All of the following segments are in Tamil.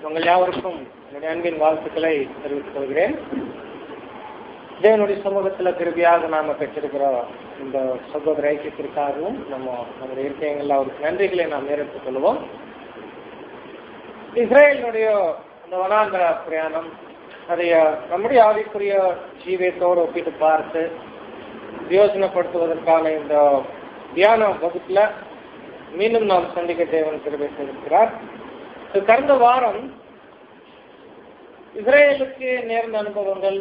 உங்கள் யாவருக்கும் என்னுடைய அன்பின் வாழ்த்துக்களை தெரிவித்துக் கொள்கிறேன் தேவனுடைய சமூகத்தில் கிருபியாக நாம பெற்றிருக்கிற இந்த சகோதர ஐக்கியத்திற்காகவும் நம்ம நம்முடைய இருக்கையங்கள் அவருக்கு நன்றிகளை நாம் நேரிட்டுக் கொள்வோம் இஸ்ரேலினுடைய அந்த வனாந்திர பிரயாணம் அதை நம்முடைய ஆவிக்குரிய ஜீவியத்தோடு ஒப்பிட்டு பார்த்து யோசனைப்படுத்துவதற்கான இந்த தியான வகுப்புல மீண்டும் நாம் சந்திக்க தேவன் கிருபை செய்திருக்கிறார் கடந்த வாரம் இஸ்ரேலுக்கு நேர்ந்த அனுபவங்கள்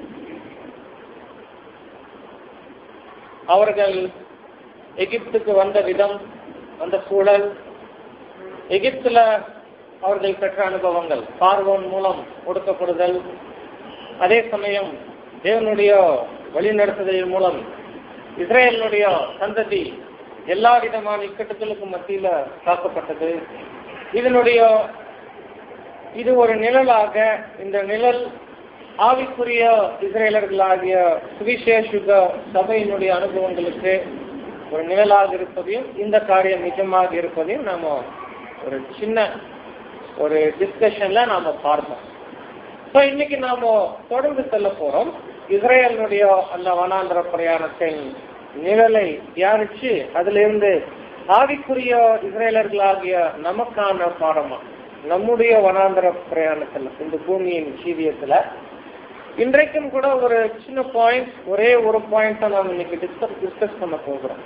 அவர்கள் எகிப்துக்கு வந்த விதம் வந்த சூழல் எகிப்துல அவர்கள் பெற்ற அனுபவங்கள் பார்வோன் மூலம் ஒடுக்கப்படுதல் அதே சமயம் தேவனுடைய வழிநடத்துதலின் மூலம் இஸ்ரேலினுடைய சந்ததி எல்லா விதமான இக்கட்டுகளுக்கும் மத்தியில காக்கப்பட்டது இதனுடைய இது ஒரு நிழலாக இந்த நிழல் ஆவிக்குரிய இஸ்ரேலர்களாகிய சுவிசேஷுக சபையினுடைய அனுபவங்களுக்கு ஒரு நிழலாக இருப்பதையும் இந்த காரியம் நிஜமாக இருப்பதையும் நாம ஒரு சின்ன ஒரு டிஸ்கஷன்ல நாம பார்த்தோம் ஸோ இன்னைக்கு நாம தொடர்ந்து செல்ல போறோம் இஸ்ரேலுடைய அந்த வனாந்திர பிரயாணத்தின் நிழலை தியானிச்சு அதுல இருந்து ஆவிக்குரிய இஸ்ரேலர்களாகிய நமக்கான பாடமா நம்முடைய வனாந்திர பிரயாணத்துல இந்த பூமியின் ஜீவியத்துல இன்றைக்கும் கூட ஒரு சின்ன பாயிண்ட் ஒரே ஒரு பாயிண்ட் நாம் இன்னைக்கு டிஸ்கஸ் டிஸ்கஸ் பண்ண போகிறோம்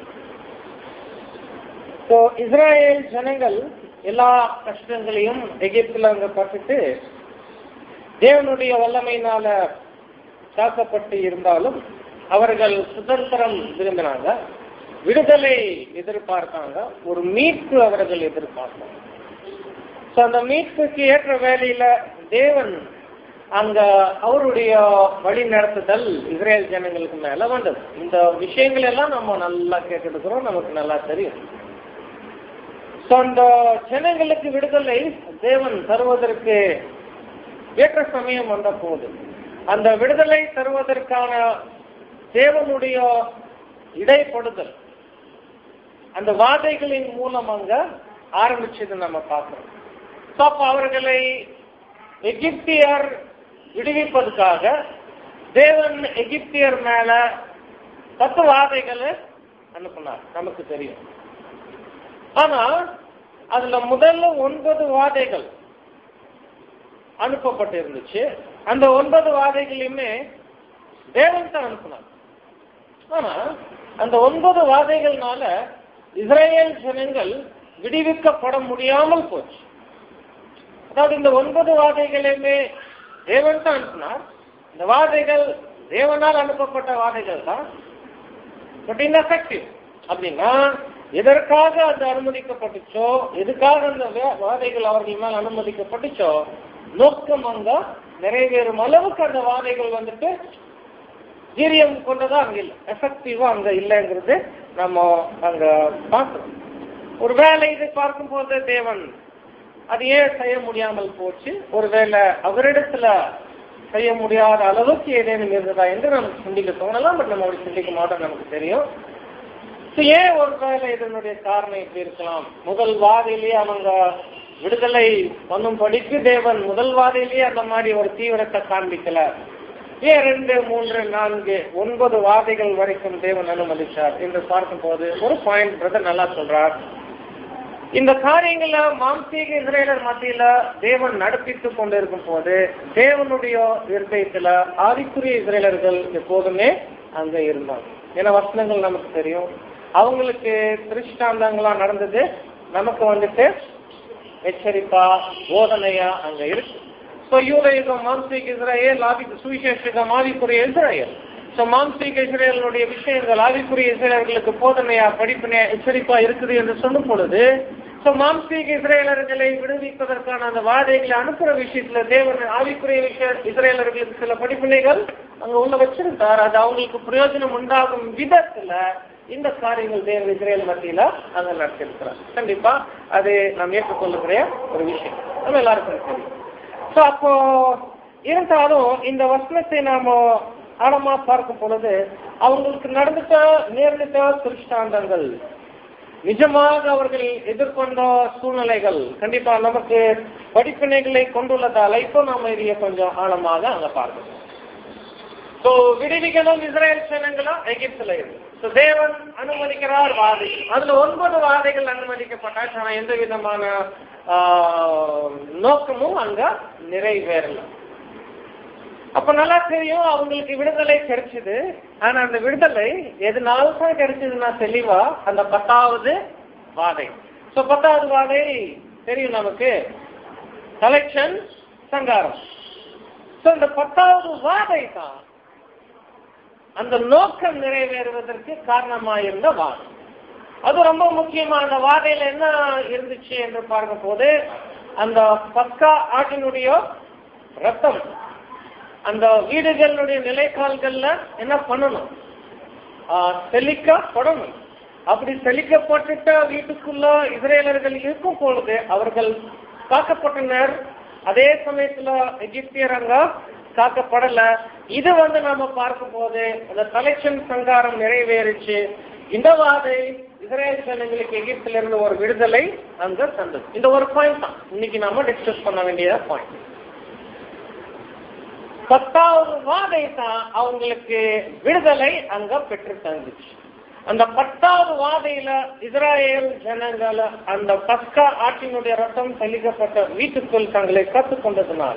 ஸோ இஸ்ரேல் ஜனங்கள் எல்லா கஷ்டங்களையும் எகிப்துல அங்க பட்டுட்டு தேவனுடைய வல்லமையினால காக்கப்பட்டு இருந்தாலும் அவர்கள் சுதந்திரம் விரும்பினாங்க விடுதலை எதிர்பார்த்தாங்க ஒரு மீட்பு அவர்கள் எதிர்பார்த்தாங்க ஸோ அந்த மீட்புக்கு ஏற்ற வேலையில தேவன் அங்க அவருடைய வழி நடத்துதல் இஸ்ரேல் ஜனங்களுக்கு மேல வந்தது இந்த விஷயங்கள் எல்லாம் நம்ம நல்லா கேட்டுக்கிறோம் நமக்கு நல்லா தெரியும் ஸோ அந்த ஜனங்களுக்கு விடுதலை தேவன் தருவதற்கு ஏற்ற சமயம் வந்த போது அந்த விடுதலை தருவதற்கான தேவனுடைய இடைப்படுதல் அந்த வாதைகளின் மூலம் அங்க ஆரம்பிச்சது நம்ம பார்க்கிறோம் ஸோ அப்போ அவர்களை எகிப்தியர் விடுவிப்பதற்காக தேவன் எகிப்தியர் மேல பத்து வாதைகளை அனுப்பினார் நமக்கு தெரியும் ஆனா அதுல முதல்ல ஒன்பது வாதைகள் அனுப்பப்பட்டு இருந்துச்சு அந்த ஒன்பது வாதைகளையுமே தேவன் தான் அனுப்பினார் ஆனா அந்த ஒன்பது வாதைகள்னால இஸ்ரேல் ஜனங்கள் விடுவிக்கப்பட முடியாமல் போச்சு அதாவது இந்த ஒன்பது வாதைகளையுமே தேவன் தான் அனுப்பினார் இந்த வாதைகள் தேவனால் அனுப்பப்பட்ட வாதைகள் தான் பட் இன்எஃபெக்டிவ் அப்படின்னா எதற்காக அது அனுமதிக்கப்பட்டுச்சோ எதுக்காக அந்த வாதைகள் அவர்கள் மேல் அனுமதிக்கப்பட்டுச்சோ நோக்கம் அங்க நிறைவேறும் அளவுக்கு அந்த வாதைகள் வந்துட்டு வீரியம் கொண்டதா அங்க இல்லை எஃபெக்டிவா அங்க இல்லைங்கிறது நம்ம அங்க பார்க்கிறோம் ஒரு வேலை இதை பார்க்கும் போது தேவன் அது ஏன் செய்ய முடியாமல் போச்சு ஒருவேளை அவரிடத்துல செய்ய முடியாத அளவுக்கு ஏதேனும் இருந்ததா என்று நமக்கு சிந்திக்க தோணலாம் பட் நம்ம அப்படி சிந்திக்க மாட்டோம் நமக்கு தெரியும் ஏன் ஒரு வேலை இதனுடைய காரணம் இப்படி இருக்கலாம் முதல் வாதிலேயே அவங்க விடுதலை பண்ணும்படிக்கு தேவன் முதல் வாதிலேயே அந்த மாதிரி ஒரு தீவிரத்தை காண்பிக்கல ஏன் ரெண்டு மூன்று நான்கு ஒன்பது வாதைகள் வரைக்கும் தேவன் அனுமதிச்சார் என்று பார்க்கும் போது ஒரு பாயிண்ட் பிரதர் நல்லா சொல்றார் இந்த காரியங்கள மாம்சீக இஸ்ரேலர் மத்தியில தேவன் நடப்பித்து கொண்டிருக்கும் போது தேவனுடைய இருதயத்துல ஆதிக்குரிய இஸ்ரேலர்கள் எப்போதுமே அங்க இருந்தாங்க ஏன்னா வசனங்கள் நமக்கு தெரியும் அவங்களுக்கு திருஷ்டாந்தங்களா நடந்தது நமக்கு வந்துட்டு எச்சரிப்பா போதனையா அங்க இருக்கு ஸோ யூத யுகம் மாம்சீக இஸ்ரேல் ஆதி சுவிசேஷகம் ஆதிக்குரிய இஸ்ரேல் ஸோ மாம்சீக இஸ்ரேலுடைய விஷயங்கள் ஆதிக்குரிய இஸ்ரேலர்களுக்கு போதனையா படிப்பினையா எச்சரிப்பா இருக்குது என்று சொல்லும் பொழுது ஸோ மாம்சீக இஸ்ரேலர்களை விடுவிப்பதற்கான அந்த வாதைகளை அனுப்புற விஷயத்துல தேவன் ஆவிக்குரிய விஷய இஸ்ரேலர்களுக்கு சில படிப்பினைகள் அங்க உள்ள வச்சிருந்தார் அது அவங்களுக்கு பிரயோஜனம் உண்டாகும் விதத்துல இந்த காரியங்கள் தேவ இஸ்ரேல் மத்தியில அங்க நடத்திருக்கிறார் கண்டிப்பா அது நாம் ஏற்றுக்கொள்ளக்கூடிய ஒரு விஷயம் நம்ம எல்லாருக்கும் தெரியும் ஸோ அப்போ இருந்தாலும் இந்த வசனத்தை நாம ஆழமா பார்க்கும் பொழுது அவங்களுக்கு நடந்துட்ட நேர்ந்துட்ட திருஷ்டாந்தங்கள் நிஜமாக அவர்கள் எதிர்கொண்ட சூழ்நிலைகள் கண்டிப்பா நமக்கு படிப்பினைகளை கொண்டுள்ளதால இப்போ நாம இதைய கொஞ்சம் ஆழமாக அங்க பார்க்கணும் சோ விடுவிக்கணும் இஸ்ரேல் ஜனங்களும் எகிப்துல இருக்கு So, தேவன் அனுமதிக்கிறார் வாதை அதுல ஒன்பது வாதைகள் அனுமதிக்கப்பட்டாச்சு ஆனா எந்த விதமான ஆஹ், நோக்கமும் அங்க நிறைவேறல அப்ப நல்லா தெரியும் அவங்களுக்கு விடுதலை கிடைச்சது ஆனா அந்த விடுதலை எதனால தான் கிடைச்சதுன்னா தெளிவா அந்த பத்தாவது வாதை சோ பத்தாவது வாதை தெரியும் நமக்கு கலெக்ஷன் சங்காரம் சோ இந்த பத்தாவது வாதை தான் அந்த நோக்கம் நிறைவேறுவதற்கு காரணமாயிருந்த வாதம் அது ரொம்ப முக்கியமா அந்த வாதையில என்ன இருந்துச்சு என்று பார்க்கும் போது அந்த பக்கா ஆட்டினுடைய ரத்தம் அந்த வீடுகளுடைய நிலைக்கால்கள்ல என்ன பண்ணணும் ஆஹ், தெளிக்கப்படணும் அப்படி தெளிக்கப்பட்டுட்ட வீட்டுக்குள்ள இஸ்ரேலர்கள் இருக்கும் பொழுது அவர்கள் காக்கப்பட்டனர் அதே சமயத்துல எகிப்தியர் அங்க காக்கப்படல இது வந்து நம்ம பார்க்கும் போது அந்த கலெக்ஷன் சங்காரம் நிறைவேறிச்சு இந்த வாதை இஸ்ரேல் ஜனங்களுக்கு எகிப்துல இருந்து ஒரு விடுதலை அங்க தந்தது இந்த ஒரு பாயிண்ட் தான் இன்னைக்கு நாம டிஸ்கஸ் பண்ண வேண்டிய பாயிண்ட் பத்தாவது வாதை தான் அவங்களுக்கு விடுதலை அங்க பெற்று தந்துச்சு அந்த பத்தாவது வாதையில இஸ்ராயேல் ஜனங்கள அந்த பஸ்கா ஆட்டினுடைய ரத்தம் தெளிக்கப்பட்ட வீட்டுக்குள் தங்களை கற்றுக்கொண்டதுனால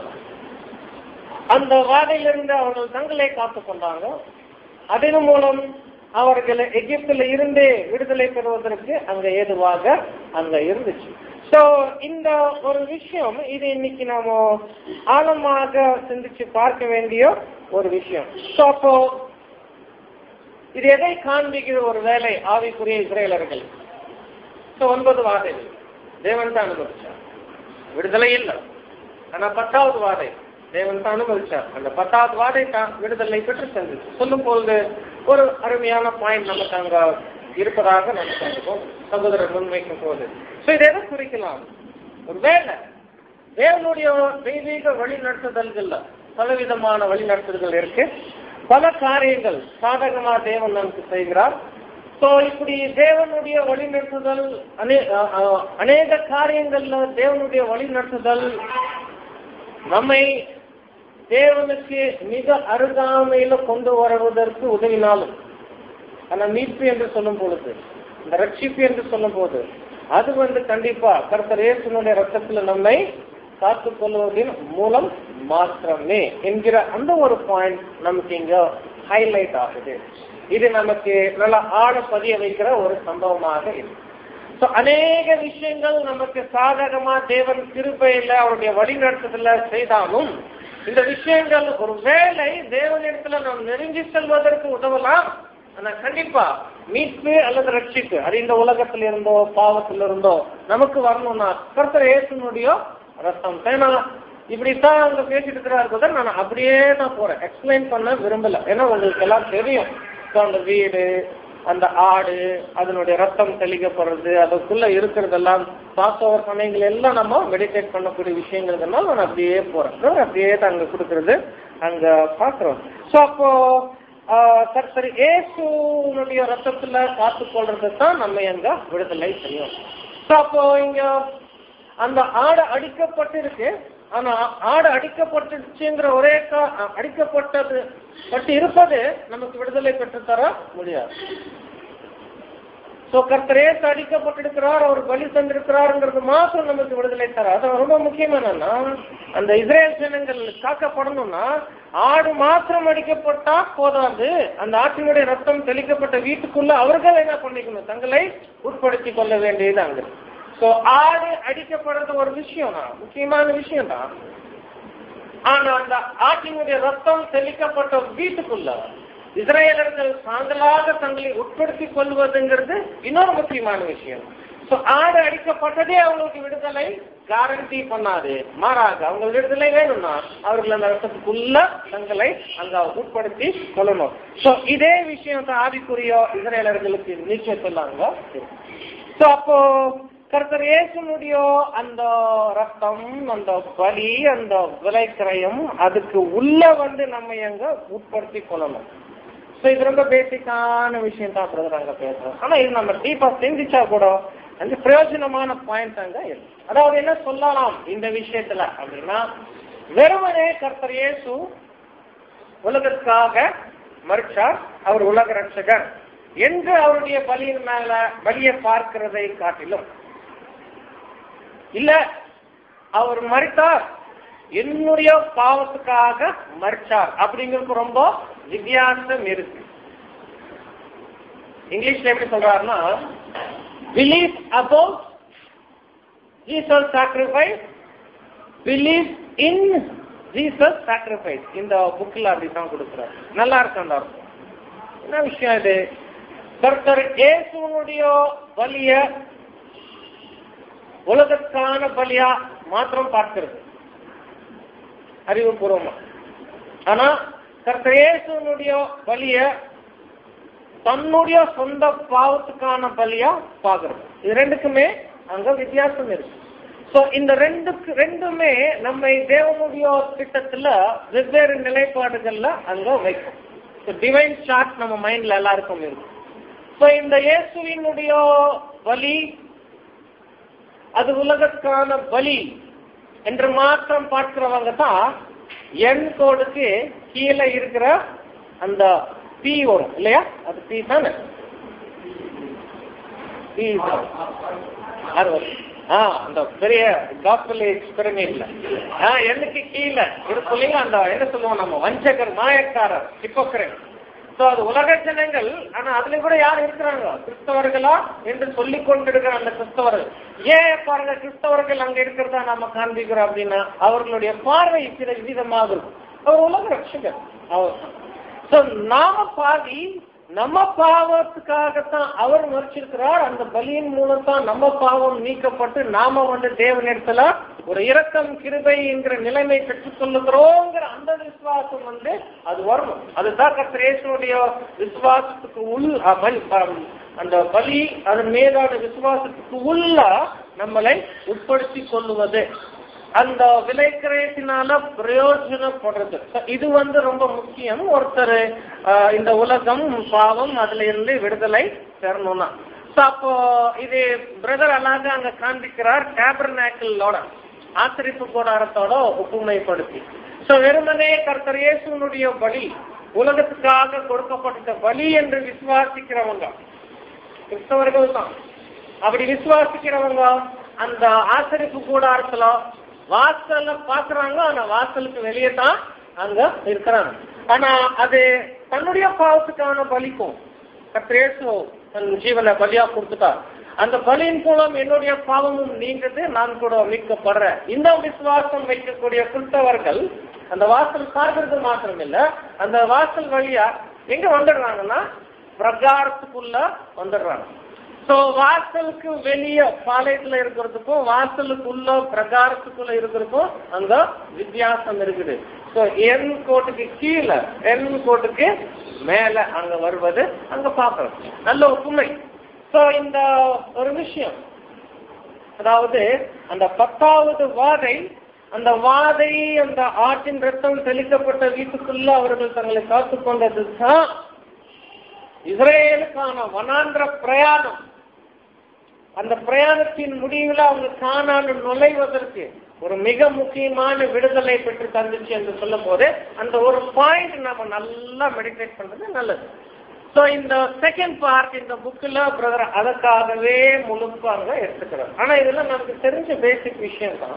அந்த வாதையிலிருந்து அவர்கள் தங்களை காத்துக் கொண்டாங்க அதன் மூலம் அவர்கள் எகிப்துல இருந்தே விடுதலை பெறுவதற்கு அங்க ஏதுவாக அங்க இருந்துச்சு சோ இந்த ஒரு விஷயம் இது இன்னைக்கு நாம ஆழமாக சிந்திச்சு பார்க்க வேண்டிய ஒரு விஷயம் சோ அப்போ இது எதை காண்பிக்கிற ஒரு வேலை ஆவிக்குரிய இஸ்ரேலர்கள் சோ ஒன்பது வாதைகள் தேவன் தான் அனுபவிச்சார் விடுதலை இல்லை ஆனா பத்தாவது வாதை தேவன் தான் அனுபவிச்சார் அந்த பத்தாவது வாதை தான் விடுதலை பெற்று சென்றது சொல்லும் பொழுது ஒரு அருமையான பாயிண்ட் நமக்கு அங்க இருப்பதாக நம்ம கண்டுப்போம் சகோதரர் முன்வைக்கும் போது சோ இதை எதை குறிக்கலாம் ஒரு வேலை தேவனுடைய தெய்வீக வழி நடத்துதல்கள்ல பலவிதமான வழி நடத்துதல்கள் இருக்கு பல காரியங்கள் சாதகமா தேவன் நமக்கு செய்கிறார் சோ இப்படி தேவனுடைய வழி நடத்துதல் அநே- அ- அ- அநேக காரியங்கள்ல தேவனுடைய வழி நடத்துதல் நம்மை தேவனுக்கு மிக அருகாமையில கொண்டு வருவதற்கு உதவினாலும் ஆனா மீட்பு என்று சொல்லும் பொழுது இந்த ரட்சிப்பு என்று சொல்லும் போது அது வந்து கண்டிப்பா கர்த்தர் இயேசுனுடைய ரத்தத்துல நம்மை காத்துக் கொள்வதன் மூலம் மாத்திரமே என்கிற அந்த ஒரு பாயிண்ட் நமக்கு இங்க ஹைலைட் ஆகுது இது நமக்கு நல்லா ஆழ பதிய வைக்கிற ஒரு சம்பவமாக இருக்கு So, அநேக விஷயங்கள் நமக்கு சாதகமா தேவன் கிருபையில அவருடைய வழிநடத்துதல செய்தாலும் இந்த விஷயங்கள் ஒரு வேளை தேவனிடத்துல நாம் நெருங்கி செல்வதற்கு உதவலாம் ஆனா கண்டிப்பா மீட்பு அல்லது ரட்சிப்பு அது இந்த உலகத்துல இருந்தோ பாவத்துல இருந்தோ நமக்கு வரணும்னா கர்த்தர் இயேசுனுடைய ரத்தம் ஏன்னா இப்படித்தான் அவங்க பேசிட்டு இருக்கிறார்கள் நான் அப்படியே தான் போறேன் எக்ஸ்பிளைன் பண்ண விரும்பல ஏன்னா உங்களுக்கு எல்லாம் தெரியும் So, அந்த வீடு அந்த ஆடு அதனுடைய ரத்தம் தெளிக்கப்படுறது அதுக்குள்ள இருக்கிறதெல்லாம் பாசோவர் சமயங்கள் எல்லாம் நம்ம மெடிடேட் பண்ணக்கூடிய விஷயங்கள்னால நான் அப்படியே போறேன் So, அப்படியே தான் அங்க கொடுக்கறது அங்க பாக்குறோம் சோ அப்போ ஆஹ், கர்த்தர் இயேசுனுடைய ரத்தத்துல காத்து கொள்றது தான் நம்ம அங்க விடுதலை செய்யும் சோ அப்போ இங்க அந்த ஆடு அடிக்கப்பட்டிருக்கு ஆனா ஆடு அடிக்கப்பட்டுச்சுங்கிற ஒரே கா- அடிக்கப்பட்டது பட்டு இருப்பது நமக்கு விடுதலை பெற்று தர முடியாது சோ கர்த்தரேசு அடிக்கப்பட்டிருக்கிறார் அவர் பலி தந்திருக்கிறாருங்கிறது மாத்திரம் நமக்கு விடுதலை தர அது ரொம்ப முக்கியம் என்னன்னா அந்த இஸ்ரேல் ஜனங்கள் காக்கப்படணும்னா ஆடு மாத்திரம் அடிக்கப்பட்டா போதாது அந்த ஆட்டினுடைய ரத்தம் தெளிக்கப்பட்ட வீட்டுக்குள்ள அவர்கள் என்ன பண்ணிக்கணும் தங்களை உட்படுத்திக் கொள்ள வேண்டியது அங்க சோ ஆடு அடிக்கப்படுறது ஒரு விஷயம் தான் முக்கியமான விஷயம் தான் ஆனா அந்த ஆட்டினுடைய ரத்தம் தெளிக்கப்பட்ட வீட்டுக்குள்ள இஸ்ரேலர்கள் தாங்களாக தங்களை உட்படுத்திக் கொள்வதுங்கிறது இன்னொரு முக்கியமான விஷயம் சோ ஆடு அடிக்கப்பட்டதே அவங்களுக்கு விடுதலை கேரண்டி பண்ணாது மாறாக அவங்க விடுதலை வேணும்னா அவர்கள் அந்த ரத்தத்துக்குள்ள தங்களை அங்க உட்படுத்தி கொள்ளணும் சோ இதே விஷயம் தான் ஆவிக்குரிய இஸ்ரேலர்களுக்கு நிச்சயத்துள்ளாங்க சோ அப்போ கர்த்தர் இயேசுனுடைய அந்த ரத்தம் அந்த பலி அந்த விலை கிரயம் அதுக்கு உள்ள வந்து நம்ம எங்க உட்படுத்தி கொள்ளணும் ஸோ இது ரொம்ப பேசிக்கான விஷயம் தான் பிரதர் அங்க பேசுறோம் ஆனா இது நம்ம டீப்பா சிந்திச்சா கூட அந்த பிரயோஜனமான பாயிண்ட் அங்க இருக்கு அதாவது என்ன சொல்லலாம் இந்த விஷயத்துல அப்படின்னா வெறுமனே கர்த்தர் இயேசு உலகத்துக்காக மறுச்சார் அவர் உலக ரட்சகர் என்று அவருடைய பலியின் மேல பலியை பார்க்கிறதை காட்டிலும் இல்ல அவர் மறித்தார் என்னுடைய பாவத்துக்காக மறிச்சார் அப்படிங்கிறது ரொம்ப வித்தியாசம் இருக்கு இங்கிலீஷ்ல எப்படி சொல்றாருன்னா believe about Jesus sacrifice believe in Jesus sacrifice இந்த புக்கில் அப்படிதான் கொடுக்குறாரு நல்லா இருக்கு அந்த அர்த்தம் என்ன விஷயம் இது கர்த்தர் இயேசுனுடைய பலிய உலகத்துக்கான பலியா மாத்திரம் பார்க்கிறது அறிவுபூர்வமா ஆனா கர்த்தர் இயேசுனுடைய பலிய தன்னுடைய சொந்த பாவத்துக்கான பலியா பாக்குறது இது ரெண்டுக்குமே அங்க வித்தியாசம் இருக்கு சோ இந்த ரெண்டுக்கு ரெண்டுமே நம்மை தேவனுடைய திட்டத்துல வெவ்வேறு நிலைப்பாடுகள்ல அங்க வைக்கும் டிவைன் சார்ட் நம்ம மைண்ட்ல எல்லாருக்கும் இருக்கும் சோ இந்த இயேசுவினுடைய பலி அது உலகத்துக்கான பலி என்று மாத்திரம் பார்க்கிறவங்க தான் என் கோடுக்கு கீழே இருக்கிற அந்த பி வரும் இல்லையா அது பி தானே பி அறுபது ஆ அந்த பெரிய காஸ்பல் எக்ஸ்பெரிமெண்ட்ல ஆ எனக்கு கீழே இது சொல்லுங்க அந்த என்ன சொல்லுவோம் நம்ம வஞ்சகர் மாயக்காரர் ஹிப்போக்ரேட் சோ அது உலக ஜனங்கள் ஆனா அதுல கூட யார் இருக்கிறாங்க கிறிஸ்தவர்களா என்று சொல்லிக் கொண்டிருக்கிற அந்த கிறிஸ்தவர்கள் ஏன் பாருங்க கிறிஸ்தவர்கள் அங்க இருக்கிறதா நாம காண்பிக்கிறோம் அப்படின்னா அவர்களுடைய பார்வை சில விதமாக இருக்கும் அவர் உலக ரட்சகர் அவர் சோ நாம பாதி நம்ம பாவத்துக்காகத்தான் அவர் மறிச்சிருக்கிறார் அந்த பலியின் மூலம் தான் நம்ம பாவம் நீக்கப்பட்டு நாம வந்து தேவனிடத்துல ஒரு இரக்கம் கிருபை என்கிற நிலைமை பெற்றுக்கொள்ளுகிறோங்கிற அந்த விசுவாசம் வந்து அது வரணும் அதுதான் கத்திரேசனுடைய விசுவாசத்துக்கு உள் அமல் அந்த பலி அதன் மீதான விசுவாசத்துக்கு உள்ள நம்மளை உட்படுத்தி கொள்ளுவது அந்த விலைக்கிரயத்தினால பிரயோஜனப்படுறது இது வந்து ரொம்ப முக்கியம் ஒருத்தர் இந்த உலகம் பாவம் அதுல இருந்து விடுதலை பெறணும்னா அப்போ இது பிரதர் அழகாக அங்க காண்பிக்கிறார் டேபர்நாக்கிளோட ஆசிரிப்பு கூடாரத்தோட ஒப்புமைப்படுத்தி சோ வெறுமனே கர்த்தர் இயேசுனுடைய பலி உலகத்துக்காக கொடுக்கப்பட்ட பலி என்று விசுவாசிக்கிறவங்க கிறிஸ்தவர்கள் தான் அப்படி விசுவாசிக்கிறவங்க அந்த ஆசிரிப்பு கூடாரத்துல வாசல்ல பாக்குறாங்க ஆனா வாசலுக்கு வெளியே தான் அங்க இருக்கிறாங்க ஆனா அது தன்னுடைய பாவத்துக்கான பலிக்கும் கத்திரேசு தன் ஜீவனை பலியா கொடுத்துட்டார் அந்த பலியின் மூலம் என்னுடைய பாவமும் நீங்குது நான் கூட மீட்கப்படுறேன் இந்த விசுவாசம் வைக்கக்கூடிய கிறிஸ்தவர்கள் அந்த வாசல் பார்க்கறது மாத்திரம் இல்ல அந்த வாசல் வழியா எங்க வந்துடுறாங்கன்னா பிரகாரத்துக்குள்ள வந்துடுறாங்க சோ வாசலுக்கு வெளியே பாளையத்துல இருக்கிறதுக்கும் வாசலுக்குள்ள பிரகாரத்துக்குள்ள இருக்கிறதுக்கும் அங்க வித்தியாசம் இருக்குது சோ என் கோட்டுக்கு கீழே என் கோட்டுக்கு மேல அங்க வருவது அங்க பாக்குறோம் நல்ல ஒப்புமை சோ இந்த ஒரு விஷயம் அதாவது அந்த பத்தாவது வாதை அந்த வாதை அந்த ஆற்றின் ரத்தம் தெளிக்கப்பட்ட வீட்டுக்குள்ள அவர்கள் தங்களை காத்துக் கொண்டது தான் இஸ்ரேலுக்கான வனாந்திர பிரயாணம் அந்த பிரயாணத்தின் முடிவில் அவங்க காணான்னு நுழைவதற்கு ஒரு மிக முக்கியமான விடுதலை பெற்று தந்துச்சு என்று சொல்லும் போது அந்த ஒரு பாயிண்ட் நம்ம நல்லா மெடிடேட் பண்றது நல்லது ஸோ இந்த செகண்ட் பார்ட் இந்த புக்கில் பிரதர் அதற்காகவே முழுப்பாங்க எடுத்துக்கிறார் ஆனா இதெல்லாம் நமக்கு தெரிஞ்ச பேசிக் விஷயம் தான்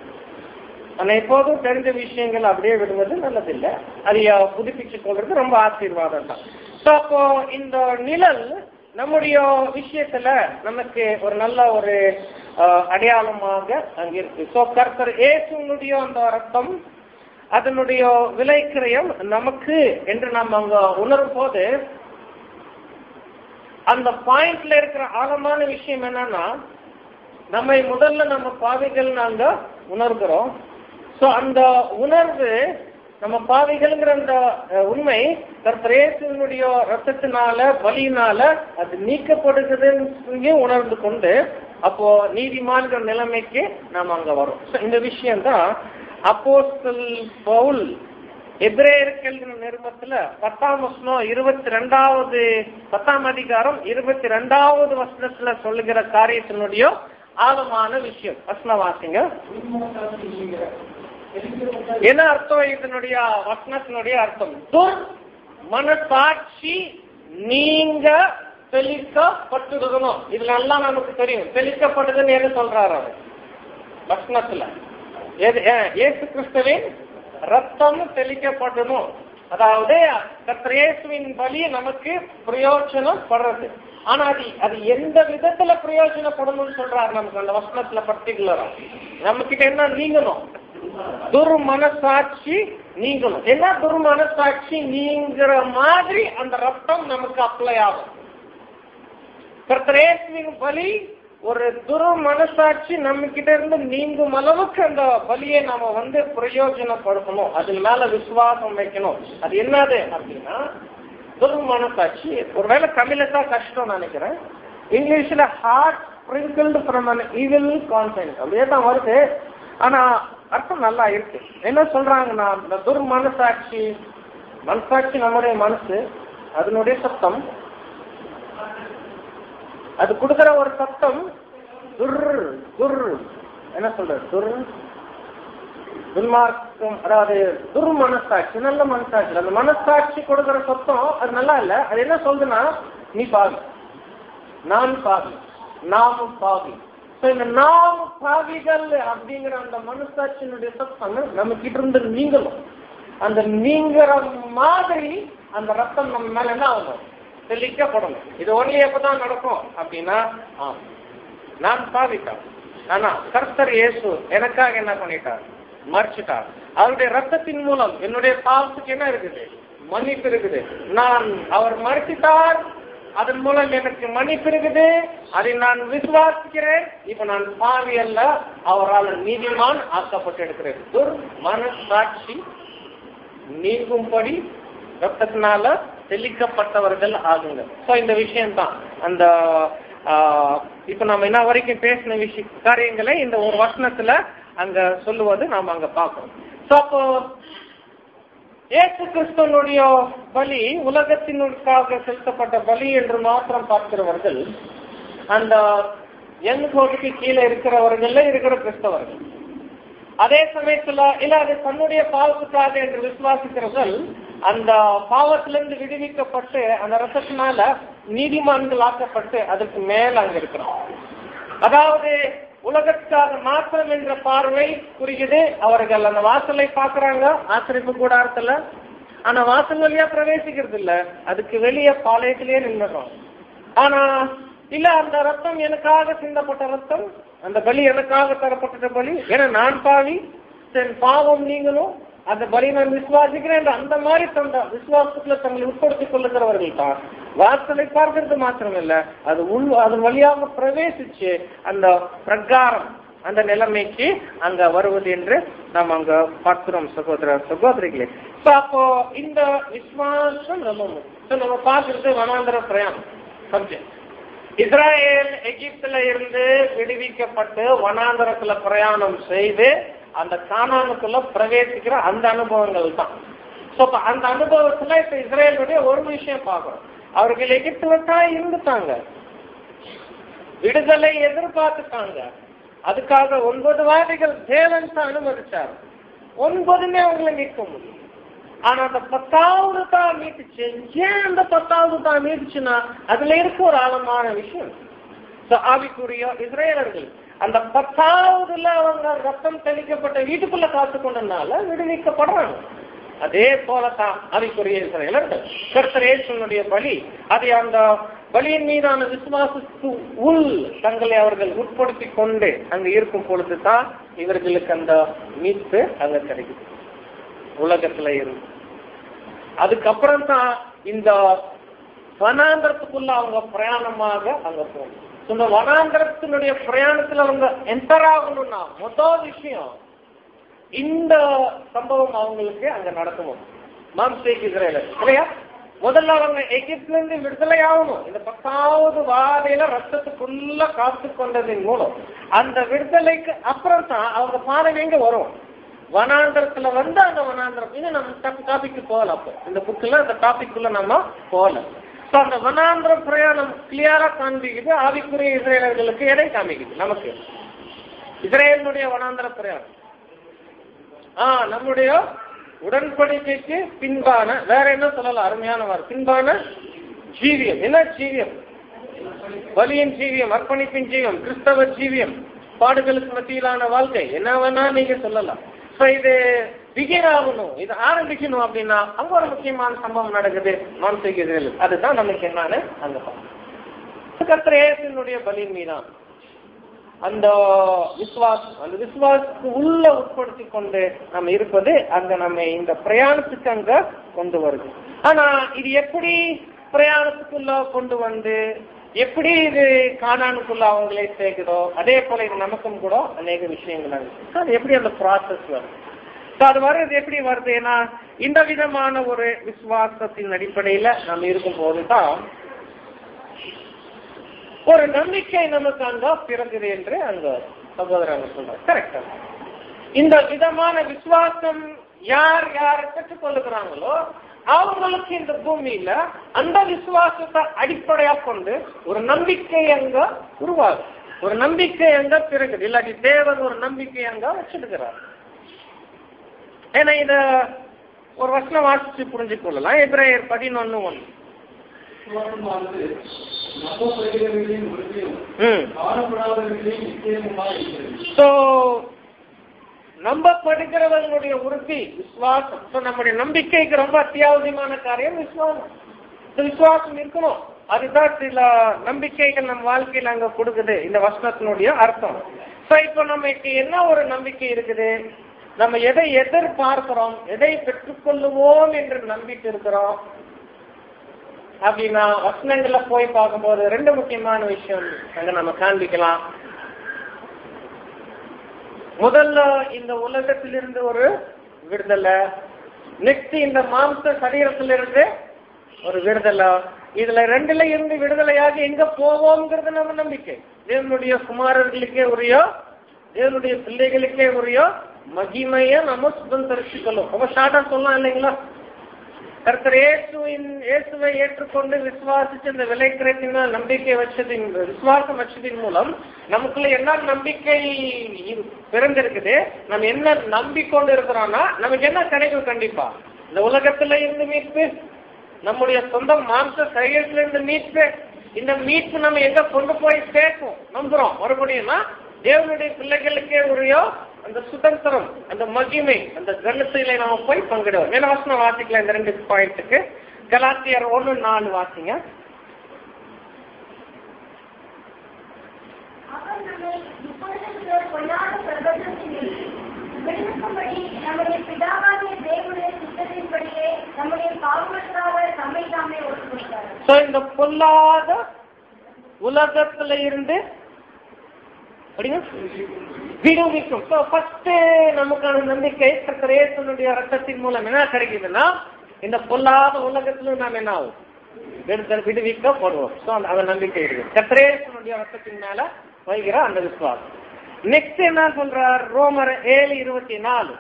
ஆனா எப்போதும் தெரிஞ்ச விஷயங்கள் அப்படியே விடுவது நல்லதில்லை அதை புதுப்பிச்சு கொள்றது ரொம்ப ஆசீர்வாதம் தான் ஸோ அப்போ இந்த நிழல் நம்முடைய விஷயத்துல நமக்கு ஒரு நல்ல ஒரு அடையாளமாக அங்க இருக்கு ஸோ கர்த்தர் ஏசுனுடைய அந்த ரத்தம் அதனுடைய விலைக்கிரயம் நமக்கு என்று நம்ம அங்க உணரும் போது அந்த பாயிண்ட்ல இருக்கிற ஆழமான விஷயம் என்னன்னா நம்மை முதல்ல நம்ம பாவிகள் நாங்க உணர்கிறோம் சோ அந்த உணர்வு நம்ம பாவிகள்ங்கிற அந்த உண்மை கர்த்தரேசனுடைய ரத்தத்தினால பலியினால அது நீக்கப்படுகிறதுன்னு உணர்ந்து கொண்டு அப்போ நீதிமான்கிற நிலைமைக்கு நாம் அங்க வரும் இந்த விஷயம் தான் அப்போஸ்தல் பவுல் எபிரேயருக்கு எழுதின நிருபத்துல பத்தாம் வசனம் இருபத்தி ரெண்டாவது பத்தாம் அதிகாரம் இருபத்தி ரெண்டாவது வசனத்துல சொல்லுகிற காரியத்தினுடைய ஆழமான விஷயம் வசன வாசிங்க என்ன அர்த்தம் இதனுடைய வசனத்தினுடைய அர்த்தம் துர் மனசாட்சி நீங்க தெளிக்கப்பட்டிருக்கணும் இதுல எல்லாம் நமக்கு தெரியும் தெளிக்கப்படுதுன்னு எது சொல்றாரு அவர் வசனத்துல எது- ஏ- இயேசு கிறிஸ்துவின் ரத்தம் தெளிக்கப்படணும் அதாவது கர்த்தர் இயேசுவின் பலி நமக்கு பிரயோஜனப்படுறது ஆனா அது அது எந்த விதத்துல பிரயோஜனப்படணும்னு சொல்றாரு நமக்கு அந்த வசனத்துல பர்டிகுலரா நம்ம கிட்ட என்ன நீங்கணும் துர்மனசாட்சி நீங்கணும் என்ன துர்மனசாட்சி நீங்கிற மாதிரி அந்த ரத்தம் நமக்கு அப்ளை ஆகும் கர்த்தரேசுவின் பலி ஒரு துரு மனசாட்சி நம்ம கிட்ட இருந்து நீங்கும் அளவுக்கு அந்த பலியை நாம வந்து பிரயோஜனப்படுத்தணும் அது மேல விசுவாசம் வைக்கணும் அது என்னது அப்படின்னா துரு மனசாட்சி ஒருவேளை தமிழ்ல தான் கஷ்டம் நினைக்கிறேன் இங்கிலீஷ்ல heart sprinkled from an evil conscience அப்படியே தான் வருது ஆனா அர்த்தம் நல்லா இருக்கு என்ன சொல்றாங்கன்னா இந்த துர் மனசாட்சி மனசாட்சி நம்முடைய மனசு அதனுடைய சத்தம் அது கொடுக்கிற ஒரு சத்தம் துர் துர் என்ன சொல்றது துர் துன்மார்க்கம் அதாவது துர் மனசாட்சி நல்ல மனசாட்சி அந்த மனசாட்சி கொடுக்கிற சத்தம் அது நல்லா இல்ல அது என்ன சொல்லுதுன்னா நீ பாவி நான் பாவி நாமும் பாவி So, இந்த நாம் பாவிகள் அப்படிங்கிற அந்த மனசாட்சியினுடைய சத்தம் நம்ம கிட்ட இருந்து நீங்களும் அந்த நீங்கிற மாதிரி அந்த ரத்தம் நம்ம மேல என்ன ஆகும் தெளிக்கப்படணும் இது ஒன்லி எப்பதான் நடக்கும் அப்படின்னா ஆ, நான் பாவிட்டான் ஆனா கர்த்தர் இயேசு எனக்காக என்ன பண்ணிட்டார் மறைச்சிட்டார் அவருடைய ரத்தத்தின் மூலம் என்னுடைய பாவத்துக்கு என்ன இருக்குது மன்னிப்பு இருக்குது நான் அவர் மறைச்சிட்டார் அதன் மூலம் எனக்கு மன்னிப்பு இருக்குது அதை நான் விசுவாசிக்கிறேன் இப்ப நான் பாவி அல்ல அவரால் நீதிமான் ஆக்கப்பட்டு இருக்கிறேன் துர் மனசாட்சி நீங்கும்படி ரத்தத்தினால தெளிக்கப்பட்டவர்கள் ஆகுங்க சோ இந்த விஷயம் தான் அந்த ஆஹ், இப்ப நம்ம என்ன வரைக்கும் பேசின விஷய காரியங்களை இந்த ஒரு வசனத்துல அங்க சொல்லுவது நாம அங்க பார்க்கணும் சோ அப்போ இயேசு கிறிஸ்துவனுடைய பலி உலகத்தினுக்காக செலுத்தப்பட்ட பலி என்று மாத்திரம் பார்க்கிறவர்கள் அந்த யங் கோட்டுக்கு கீழே இருக்கிறவர்கள்ல இருக்கிற கிறிஸ்தவர்கள் அதே சமயத்துல இல்ல அது தன்னுடைய பாவத்துக்காக என்று விசுவாசிக்கிறவர்கள் அந்த பாவத்திலிருந்து விடுவிக்கப்பட்டு அந்த ரத்தத்தினால நீதிமான்கள் ஆக்கப்பட்டு அதற்கு மேல அங்க இருக்கிறோம் அதாவது உலகத்துக்காக மாத்திரம் என்ற பார்வை குறிக்குது அவர்கள் அந்த வாசலை பாக்குறாங்க ஆசிரியப்பு கூடாரத்துல ஆனா வாசல் வழியா பிரவேசிக்கிறது இல்ல அதுக்கு வெளியே பாளையத்திலேயே நின்னுறோம் ஆனா இல்ல அந்த ரத்தம் எனக்காக சிந்தப்பட்ட ரத்தம் அந்த பலி எனக்காக தரப்பட்ட பலி ஏன்னா நான் பாவி என் பாவம் நீங்களும் அந்த பலி நான் விசுவாசிக்கிறேன் என்று அந்த மாதிரி தந்த விசுவாசத்துல தங்களை உட்படுத்திக் கொள்ளுகிறவர்கள் தான் வாசலை பார்க்கறது மாத்திரம் இல்ல அது உள் அதன் வழியாக பிரவேசிச்சு அந்த பிரகாரம் அந்த நிலைமைக்கு அங்க வருவது என்று நாம் அங்க பார்க்கிறோம் சகோதர சகோதரிகளே So, அப்போ இந்த விசுவாசம் ரொம்ப முக்கியம். So, நம்ம பார்க்கிறது வனாந்தர பிரயாணம் சப்ஜெக்ட் இஸ்ராயேல் எகிப்துல இருந்து விடுவிக்கப்பட்டு வனாந்தரத்துல பிரயாணம் செய்து அந்த கானானுக்குள்ள பிரவேசிக்கிற அந்த அனுபவங்கள் தான் சோ அந்த அனுபவத்துல இப்ப இஸ்ரேலுடைய ஒரு விஷயம் பார்க்கணும் அவர்கள் எகிப்துல தான் இருந்துட்டாங்க விடுதலை எதிர்பார்த்துட்டாங்க அதுக்காக ஒன்பது வாதிகள் தேவன் தான் அனுமதிச்சார் ஒன்பதுமே அவங்களை மீட்க முடியும் ஆனா அந்த பத்தாவது தான் மீட்டுச்சு ஏன் அந்த பத்தாவது தான் மீட்டுச்சுன்னா அதுல இருக்க ஒரு ஆழமான விஷயம் So, ஆவிக்குரிய இஸ்ரேலர்கள் அந்த பத்தாவதுல அவங்க ரத்தம் தெளிக்கப்பட்ட வீட்டுக்குள்ள காத்து கொண்டனால விடுவிக்கப்படுறாங்க அதே போலதான் ஆவிக்குரிய இஸ்ரேலர்கள் கர்த்தர் இயேசுனுடைய பலி அதை அந்த பலியின் மீதான விசுவாசத்துக்கு உள் தங்களை அவர்கள் உட்படுத்தி கொண்டு அங்க இருக்கும் பொழுது தான் இவர்களுக்கு அந்த மீட்பு அங்க கிடைக்குது உலகத்துல இருந்து அதுக்கப்புறம் தான் இந்த வனாந்திரத்துக்குள்ள அவங்க பிரயாணமாக அங்க போகணும் So, இந்த வனாந்திரத்தினுடைய பிரயாணத்துல அவங்க என்டர் ஆகணும்னா மொதல் விஷயம் இந்த சம்பவம் அவங்களுக்கு அங்க நடக்கணும் மாம்சேக் இஸ்ரேலர் இல்லையா முதல்ல அவங்க எகிப்துல இருந்து விடுதலை ஆகணும் இந்த பத்தாவது வாதையில ரத்தத்துக்குள்ள காத்து கொண்டதின் மூலம் அந்த விடுதலைக்கு அப்புறம் தான் அவங்க பாதை எங்க வரும் வனாந்திரத்துல வந்து அந்த வனாந்திரம் இது நம்ம டாபிக்கு போகல அப்போ இந்த புக்கில் அந்த டாபிக் உள்ள நம்ம போகல ஸோ அந்த வனாந்திர பிரயாணம் கிளியரா காண்பிக்குது ஆவிக்குரிய இஸ்ரேலர்களுக்கு எதை காமிக்குது நமக்கு இஸ்ரேலுடைய வனாந்திர பிரயாணம் ஆ நம்முடைய உடன்படிக்கைக்கு பின்பான வேற என்ன சொல்லலாம் அருமையான வார்த்தை பின்பான ஜீவியம் என்ன ஜீவியம் பலியின் ஜீவியம் அர்ப்பணிப்பின் ஜீவியம் கிறிஸ்தவ ஜீவியம் பாடுகளுக்கு மத்தியிலான வாழ்க்கை என்ன வேணா நீங்க சொல்லலாம் சோ இது பிகின் ஆகணும் இது ஆரம்பிக்கணும் அப்படின்னா அங்க ஒரு முக்கியமான சம்பவம் நடக்குது மாம்சீக அதுதான் நமக்கு என்னன்னு அங்க பார்க்கணும் கத்திரேசனுடைய பலியின் மீதான் அந்த விசுவாசம் அந்த விசுவாசத்துக்கு உள்ள உட்படுத்தி கொண்டு நம்ம இருப்பது அங்க நம்ம இந்த பிரயாணத்துக்கு அங்க கொண்டு வருது ஆனா இது எப்படி பிரயாணத்துக்குள்ள கொண்டு வந்து எப்படி இது காணானுக்குள்ள அவங்களே சேர்க்குதோ அதே போல இது நமக்கும் கூட அநேக விஷயங்கள் இருக்கு அது எப்படி அந்த ப்ராசஸ் வரும் So, அது வர்றது எப்படி வருது ஏன்னா இந்த விதமான ஒரு விசுவாசத்தின் அடிப்படையில நம்ம இருக்கும் போதுதான் ஒரு நம்பிக்கை நமக்கு அங்க பிறகுது என்று அங்க சகோதரங்க சொல்றாங்க கரெக்டா இந்த விதமான விசுவாசம் யார் யார் பெற்றுக்கொள்ளுகிறாங்களோ அவங்களுக்கு இந்த பூமியில அந்த விசுவாசத்தை அடிப்படையா கொண்டு ஒரு நம்பிக்கை அங்க உருவாகும் ஒரு நம்பிக்கை அங்க பிறகுது இல்லாட்டி தேவன் ஒரு நம்பிக்கை அங்க வச்சிருக்கிறார் ஏன்னா இத ஒரு வசனம் வாசிச்சு புரிஞ்சு கொள்ளலாம் எப்ரேயர் பதினொன்னு ஒன்று விசுவாசமானது நம்பப்படுகிறவர்களின் உறுதியும் ம் காணப்படாதவர்களின் நிச்சயமுமாய் இருக்கிறது ஸோ நம்பப்படுகிறவர்களுடைய உறுதி விசுவாசம் ஸோ நம்முடைய நம்பிக்கைக்கு ரொம்ப அத்தியாவசியமான காரியம் விசுவாசம் இந்த விசுவாசம் இருக்கணும் அதுதான் சில நம்பிக்கைகள் நம்ம வாழ்க்கையில அங்க கொடுக்குது இந்த வசனத்தினுடைய அர்த்தம் ஸோ இப்போ நமக்கு என்ன ஒரு நம்பிக்கை இருக்குது நம்ம எதை எதிர்பார்க்கிறோம் எதை பெற்றுக்கொள்ளுவோம் என்று நம்பிட்டு இருக்கிறோம் அப்படின்னா வசனங்கள்ல போய் பார்க்கும்போது ரெண்டு முக்கியமான விஷயம் அங்க நம்ம காண்பிக்கலாம் முதல்ல இந்த உலகத்திலிருந்து ஒரு விடுதலை நெக்ஸ்ட் இந்த மாம்ச சரீரத்திலிருந்து ஒரு விடுதலை இதுல ரெண்டுல இருந்து விடுதலையாக எங்க போவோம்ங்கிறது நம்ம நம்பிக்கை தேவனுடைய குமாரர்களுக்கே உரிய தேவனுடைய பிள்ளைகளுக்கே உரிய மகிமைய நம்ம சுதந்திரிச்சுக்கணும் ரொம்ப ஷார்ட்டா சொல்லலாம் இல்லைங்களா கர்த்தர் இயேசுவின் இயேசுவை ஏற்றுக்கொண்டு விசுவாசிச்சு இந்த விலைக்கிரத்தின் மேல் நம்பிக்கை வச்சதின் விசுவாசம் வச்சதின் மூலம் நமக்குள்ள என்ன நம்பிக்கை இது பிறந்திருக்குது நம்ம என்ன நம்பிக்கொண்டு இருக்கிறோம்னா நமக்கு என்ன கிடைக்கும் கண்டிப்பா இந்த உலகத்துல இருந்து மீட்பு நம்முடைய சொந்த மாம்ச சரீரத்துல இருந்து மீட்பு இந்த மீட்பு நம்ம எங்க கொண்டு போய் சேர்க்கும் நம்புறோம் மறுபடியும்னா தேவனுடைய பிள்ளைகளுக்கே உரிய அந்த சுதந்திரம் அந்த மகிமை அந்த கனத்தில நாம போய் பங்கிடுவோம் ஏன்னா வசனம் வாசிக்கலாம் இந்த ரெண்டு பாயிண்ட்டுக்கு கலாத்தியர் ஒண்ணு நாலு வாசிங்க அவர் நம்மை இப்பொழுது பொல்லாத பிரபஞ்சத்தினில் விடுவிக்கும்படி நம்முடைய பிதாவாகிய தேவனுடைய சித்தத்தின்படியே நம்முடைய பாவமற்றாக தம்மை தாமே ஒப்புக் கொடுத்தார் சோ இந்த பொல்லாத உலகத்துல இருந்து அப்படிங்க விடுவிக்கும் ஸோ ஃபர்ஸ்ட் நமக்கான நம்பிக்கை கர்த்தரேசனுடைய ரத்தத்தின் மூலம் என்ன கிடைக்குதுன்னா இந்த பொல்லாத உலகத்துல நாம் என்ன ஆகும் விடுதல் விடுவிக்கப்படுவோம் ஸோ அந்த அந்த நம்பிக்கை இருக்கு கர்த்தரேசனுடைய ரத்தத்தின் மேல வைகிற அந்த விசுவாசம் நெக்ஸ்ட் என்ன சொல்றார் ரோமர் ஏழு இருபத்தி நாலு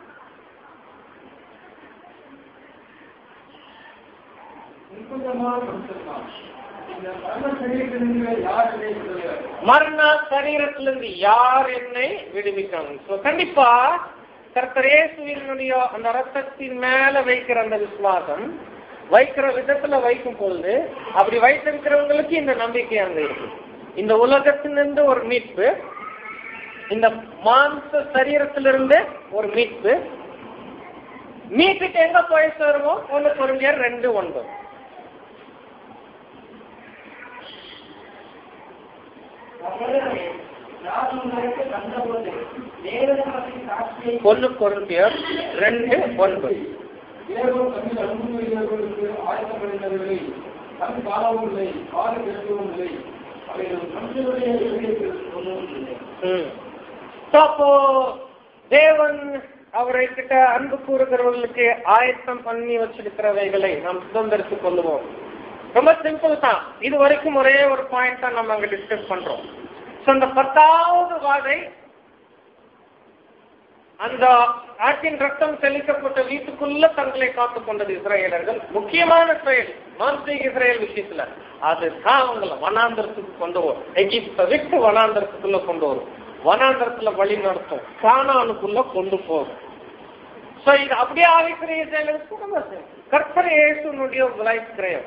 நிர்பந்தமான மனுஷன்தான். இந்த மரண சரீரத்திலிருந்து யார் என்னை விடுதலையாக்கும்? மரண சரீரத்திலிருந்து யார் என்னை விடுவிக்காங்க ஸோ கண்டிப்பா கர்த்தரேசுவினுடைய அந்த ரத்தத்தின் மேல வைக்கிற அந்த விசுவாசம் வைக்கிற விதத்துல வைக்கும் பொழுது அப்படி வைத்திருக்கிறவங்களுக்கு இந்த நம்பிக்கை அங்க இருக்கு இந்த உலகத்திலிருந்து ஒரு மீட்பு இந்த மாம்ச சரீரத்திலிருந்து ஒரு மீட்பு மீட்டுக்கு எங்க போய் சேருவோம் ஒன்னு பொருளியர் ரெண்டு ஒன்பது அவரே யார் உங்களுக்கு கண்டபோது தேவதமத்தின் சாட்சியை ஒன்னு பொருளியர் ரெண்டு ஒன்பது தேவன் தம்மில் அன்புள்ளவர்களுக்கு ஆயத்தப்படுகிறவர்களை தன் காலமும் இல்லை கால கெடுக்கவும் இல்லை அவைகள் மனுஷனுடைய இதயத்தில் ஒன்றும் இல்லை ம். So, அப்போ தேவன் அவரை கிட்ட அன்பு கூறுகிறவர்களுக்கு ஆயத்தம் பண்ணி வச்சிருக்கிறவைகளை நாம் சுதந்திரித்துக் கொள்ளுவோம் ரொம்ப சிம்பிள் தான் இது வரைக்கும் ஒரே ஒரு பாயிண்ட் தான் நம்ம அங்க டிஸ்கஸ் பண்றோம் ஸோ இந்த பத்தாவது வாதை அந்த ஆட்டின் ரத்தம் தெளிக்கப்பட்ட வீட்டுக்குள்ள தங்களை காத்துக் கொண்டது இஸ்ரேலர்கள் முக்கியமான செயல் மான்சீக இஸ்ரேல் விஷயத்துல அதுதான் அவங்கள வனாந்தரத்துக்கு கொண்டு வரும் எகிப்தை விட்டு வனாந்தரத்துக்குள்ள கொண்டு வரும் வனாந்தரத்துல வழி நடத்தும் கானானுக்குள்ள கொண்டு போகும் சோ இது அப்படியே ஆவிக்கிரிய செயலுக்கு நம்ம கர்த்தர் இயேசுனுடைய லைஃப் கிரயம்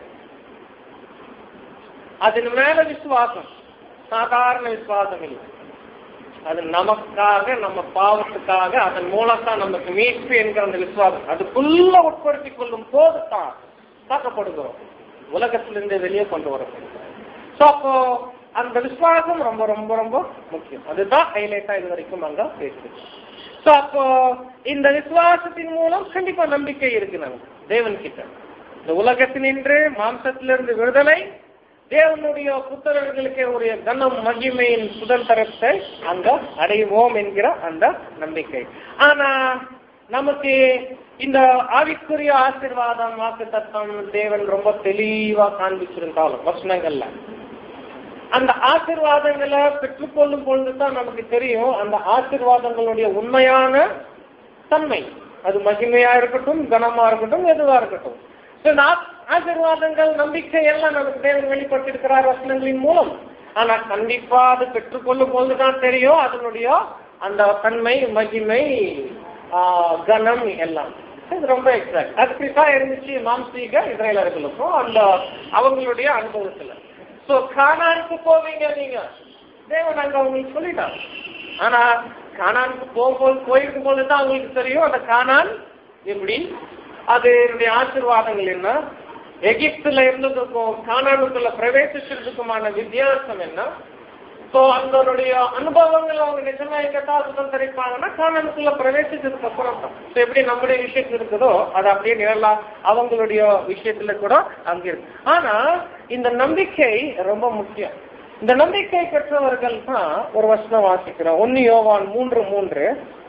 அதன் மேல விசுவாசம் சாதாரண விசுவாசம் இல்லை அது நமக்காக நம்ம பாவத்துக்காக அதன் மூலத்தான் நமக்கு மீட்பு என்கிற அந்த விசுவாசம் அதுக்குள்ள உட்படுத்திக் கொள்ளும் போது தான் தாக்கப்படுகிறோம் உலகத்திலிருந்து வெளியே கொண்டு வரும் சோ அப்போ அந்த விசுவாசம் ரொம்ப ரொம்ப ரொம்ப முக்கியம் அதுதான் ஹைலைட்டா இது வரைக்கும் அங்க பேசுது சோ அப்போ இந்த விசுவாசத்தின் மூலம் கண்டிப்பா நம்பிக்கை இருக்கு நமக்கு தேவன் கிட்ட இந்த உலகத்தினின்று மாம்சத்திலிருந்து விடுதலை தேவனுடைய புத்தகர்களுக்கு உரிய கனம் மகிமையின் சுதந்திரத்தை அங்க அடைவோம் என்கிற அந்த நம்பிக்கை ஆனா நமக்கு இந்த ஆவிக்குரிய ஆசீர்வாதம் வாக்கு தத்துவம் தேவன் ரொம்ப தெளிவா காண்பிச்சிருந்தாலும் வசனங்கள்ல அந்த ஆசீர்வாதங்களை பெற்றுக்கொள்ளும் பொழுதுதான் நமக்கு தெரியும் அந்த ஆசீர்வாதங்களுடைய உண்மையான தன்மை அது மகிமையா இருக்கட்டும் கனமா இருக்கட்டும் எதுவா இருக்கட்டும் So, இந்த ஆ- ஆசீர்வாதங்கள் நம்பிக்கை எல்லாம் நமக்கு தேவன் வெளிப்பட்டிருக்கிறார் வசனங்களின் மூலம் ஆனா கண்டிப்பா அது பெற்றுக்கொள்ளும் பொழுதுதான் தெரியும் அதனுடைய அந்த தன்மை மகிமை ஆஹ், கனம் எல்லாம் இது ரொம்ப எக்ஸாக்ட் அதுக்கு தான் இருந்துச்சு மாம்சீக இஸ்ரேலர்களுக்கும் அந்த அவங்களுடைய அனுபவத்துல சோ கானானுக்கு போவீங்க நீங்க தேவன் அங்க அவங்களுக்கு சொல்லிட்டாங்க ஆனா கானானுக்கு போகும்போது போயிருக்கும் போது தான் அவங்களுக்கு தெரியும் அந்த கானான் எப்படி அது என்னுடைய ஆசீர்வாதங்கள் என்ன எகிப்துல இருந்ததுக்கும் கானானுக்குள்ள பிரவேசிச்சதுக்குமான வித்தியாசம் என்ன சோ அதனுடைய அனுபவங்கள் அவங்க நிஜமா எங்கத்தான் சுதந்திரிப்பாங்கன்னா கானானுக்குள்ள பிரவேசிச்சதுக்கு அப்புறம் தான் So, எப்படி நம்முடைய விஷயத்துல இருக்குதோ அது அப்படியே நிழலா அவங்களுடைய விஷயத்துல கூட அங்க இருக்கு ஆனா இந்த நம்பிக்கை ரொம்ப முக்கியம் இந்த நம்பிக்கை பெற்றவர்கள் தான் ஒரு வசனம் வாசிக்கிறோம் ஒன்னு யோவான் மூன்று மூன்று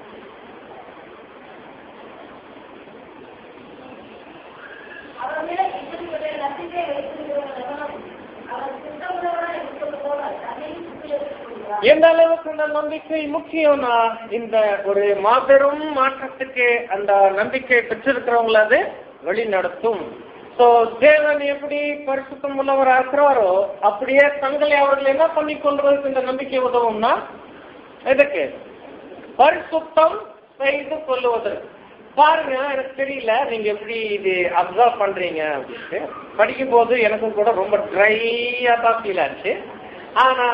அவர் மேல இப்படிப்பட்ட நம்பிக்கை வைத்திருக்கிறவர்களும் அவர் சுத்தமுள்ளவராய் இருப்பது போல தன்னையும் சுத்திகரித்துக் கொள்கிறார். எந்த அளவுக்கு இந்த நம்பிக்கை முக்கியம்னா இந்த ஒரு மாபெரும் மாற்றத்துக்கு அந்த நம்பிக்கை பெற்றிருக்கிறவங்கள அது வழி நடத்தும் சோ தேவன் எப்படி பரிசுத்தம் உள்ளவர் ஆக்குறாரோ அப்படியே தங்களை அவர்கள் என்ன பண்ணி கொள்வதற்கு இந்த நம்பிக்கை உதவும்னா எதுக்கு பரிசுத்தம் செய்து கொள்வதற்கு பாருங்க எனக்கு தெரியல நீங்க எப்படி இது அப்சர்வ் பண்றீங்க அப்படின்ட்டு படிக்கும் போது எனக்கும் கூட ரொம்ப ட்ரையா தான் ஃபீல் ஆச்சு ஆனா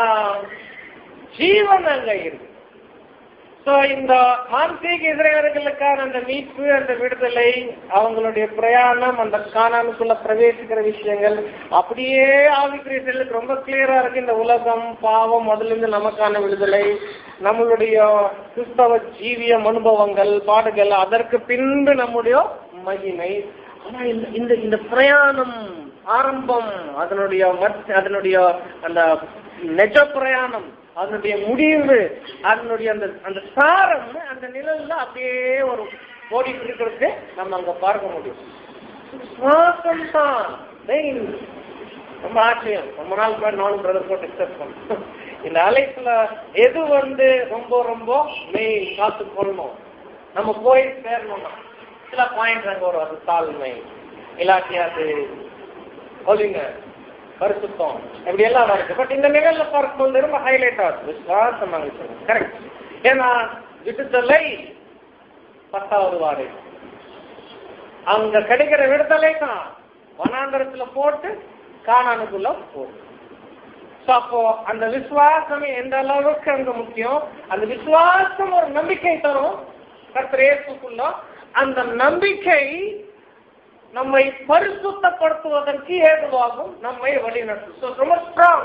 ஜீவன் அங்க இருக்கு சோ இந்த மான்சீக இஸ்ரேலர்களுக்கான அந்த மீட்பு அந்த விடுதலை அவங்களுடைய பிரயாணம் அந்த காணானுக்குள்ள பிரவேசிக்கிற விஷயங்கள் அப்படியே ஆவிக்குரிய செல்லுக்கு ரொம்ப கிளியரா இருக்கு இந்த உலகம் பாவம் முதல்ல இருந்து நமக்கான விடுதலை நம்மளுடைய கிறிஸ்தவ ஜீவியம் அனுபவங்கள் பாடுகள் அதற்கு பின்பு நம்முடைய மகிமை ஆனா இந்த இந்த இந்த பிரயாணம் ஆரம்பம் அதனுடைய மத்- அதனுடைய அந்த நெஜ பிரயாணம் அதனுடைய முடிவு அதனுடைய அந்த அந்த சாரம் அந்த நிழல்ல அப்படியே ஒரு ஓடிட்டு இருக்கிறது நம்ம அங்க பார்க்க முடியும் சுவாசம் தான் main. ரொம்ப ஆச்சரியம் ரொம்ப நாள் முன்னாடி நானும் பிரதர் போட்டு டிஸ்கஸ் பண்ணோம் இந்த அலைப்புல எது வந்து ரொம்ப ரொம்ப மெயின் காத்து கொள்ளணும் நம்ம போய் சேரணும்னா சில பாயிண்ட் அங்க வரும் அது தாழ்மை இல்லாட்டி அது ஒழுங்க பரிசுத்தம் இப்படி எல்லாம் இருக்கு பட் இந்த நிகழ்ல பார்க்கும்போது ரொம்ப ஹைலைட் ஆகுது விசுவாசம் கரெக்ட் ஏன்னா விடுதலை பத்தாவது வாடகை அங்க கிடைக்கிற விடுதலை தான் வனாந்தரத்துல போட்டு காணானுக்குள்ள போட்டு So, அப்போ அந்த விசுவாசம் எந்த அளவுக்கு அங்க முக்கியம் அந்த விசுவாசம் ஒரு நம்பிக்கை தரும் கர்த்தர் இயேசுக்குள்ள அந்த நம்பிக்கை நம்மை பரிசுத்தப்படுத்துவதற்கு ஏதுவாகும் நம்மை வழிநடத்தும் So, ரொம்ப ஸ்ட்ராங்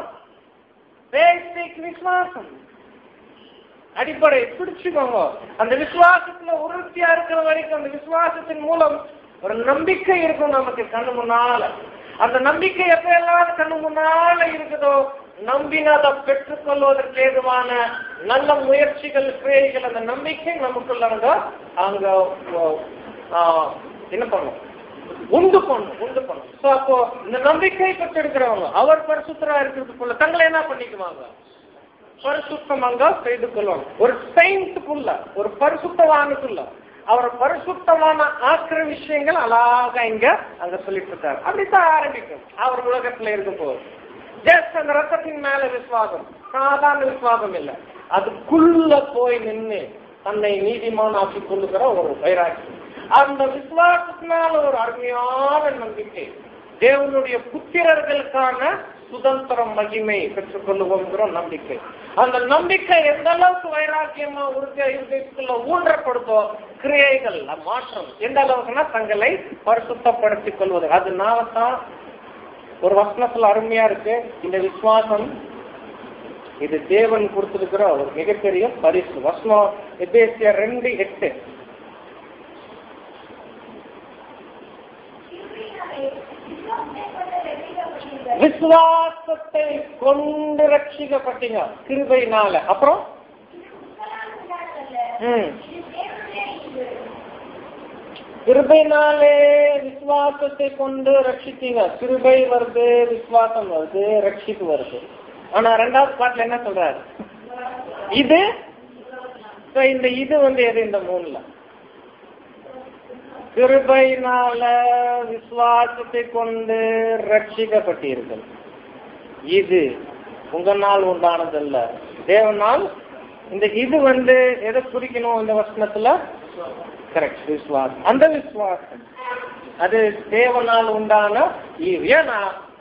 பேசிக் விசுவாசம் அடிப்படை பிடிச்சுக்கோங்க அந்த விசுவாசத்துல உறுதியா இருக்கிற வரைக்கும் அந்த விசுவாசத்தின் மூலம் ஒரு நம்பிக்கை இருக்கும் நமக்கு கண்ணு முன்னால அந்த நம்பிக்கை எப்ப எல்லாம் கண்ணு முன்னால இருக்குதோ நம்பினதை பெற்றுக்கொள்வதற்கு ஏதுவான நல்ல முயற்சிகள் கிரியைகள் அந்த நம்பிக்கை நமக்குள்ள அங்க அங்க ஆ, என்ன பண்ணும் உண்டு பண்ணும் உண்டு பண்ணும் சோ அப்போ இந்த நம்பிக்கை பெற்றிருக்கிறவங்க அவர் பரிசுத்தரா இருக்கிறது போல தங்களை என்ன பண்ணிக்குவாங்க பரிசுத்தம் அங்க செய்து கொள்வாங்க ஒரு செயின்ட்டுக்குள்ள ஒரு பரிசுத்தவானுக்குள்ள அவர் பரிசுத்தமான ஆக்குற விஷயங்கள் அழகா இங்க அங்க சொல்லிட்டு இருக்காரு அப்படித்தான் ஆரம்பிக்கும் அவர் உலகத்துல இருக்கும் போது ஜஸ்ட் அந்த ரத்தத்தின் மேல விசுவாசம் சாதாரண விசுவாசம் இல்ல அதுக்குள்ள போய் நின்று தன்னை நீதிமான் ஆக்கி கொள்ளுகிற ஒரு வைராக்கியம் அந்த விசுவாசத்தினால ஒரு அருமையான நம்பிக்கை தேவனுடைய புத்திரர்களுக்கான சுதந்திரம் மகிமை பெற்றுக் கொள்ளுவோங்கிற நம்பிக்கை அந்த நம்பிக்கை எந்த அளவுக்கு வைராக்கியமா உருக்க இருதயத்துக்குள்ள ஊன்றப்படுதோ கிரியைகள் மாற்றம் எந்த அளவுக்குன்னா தங்களை பரிசுத்தப்படுத்திக் கொள்வது அதனால தான் ஒரு வசனத்துல அருமையா இருக்கு இந்த விசுவாசம் இது தேவன் கொடுத்திருக்கிற ஒரு மிகப்பெரிய பரிசு வசனம் எபேசிய ரெண்டு எட்டு விசுவாசத்தை கொண்டு ரட்சிக்கப்பட்டீங்க கிருபையினால அப்புறம் ம் கிருபைனாலே விசுவாசத்தை கொண்டு ரட்சித்தீங்க கிருபை வருது விசுவாசம் வருது ரட்சிப்பு வருது ஆனா ரெண்டாவது பாட்டுல என்ன சொல்றாரு இது So, இந்த இது வந்து எது இந்த மூணுல கிருபையினால விசுவாசத்தை கொண்டு ரட்சிக்கப்பட்டீர்கள் இது உங்களால் உண்டானதல்ல தேவனால் இந்த இது வந்து எதை குறிக்கணும் இந்த வசனத்துல கரெக்ட் விசுவாசம் அந்த விசுவாசம் அது தேவனால் உண்டான ஈவு ஏன்னா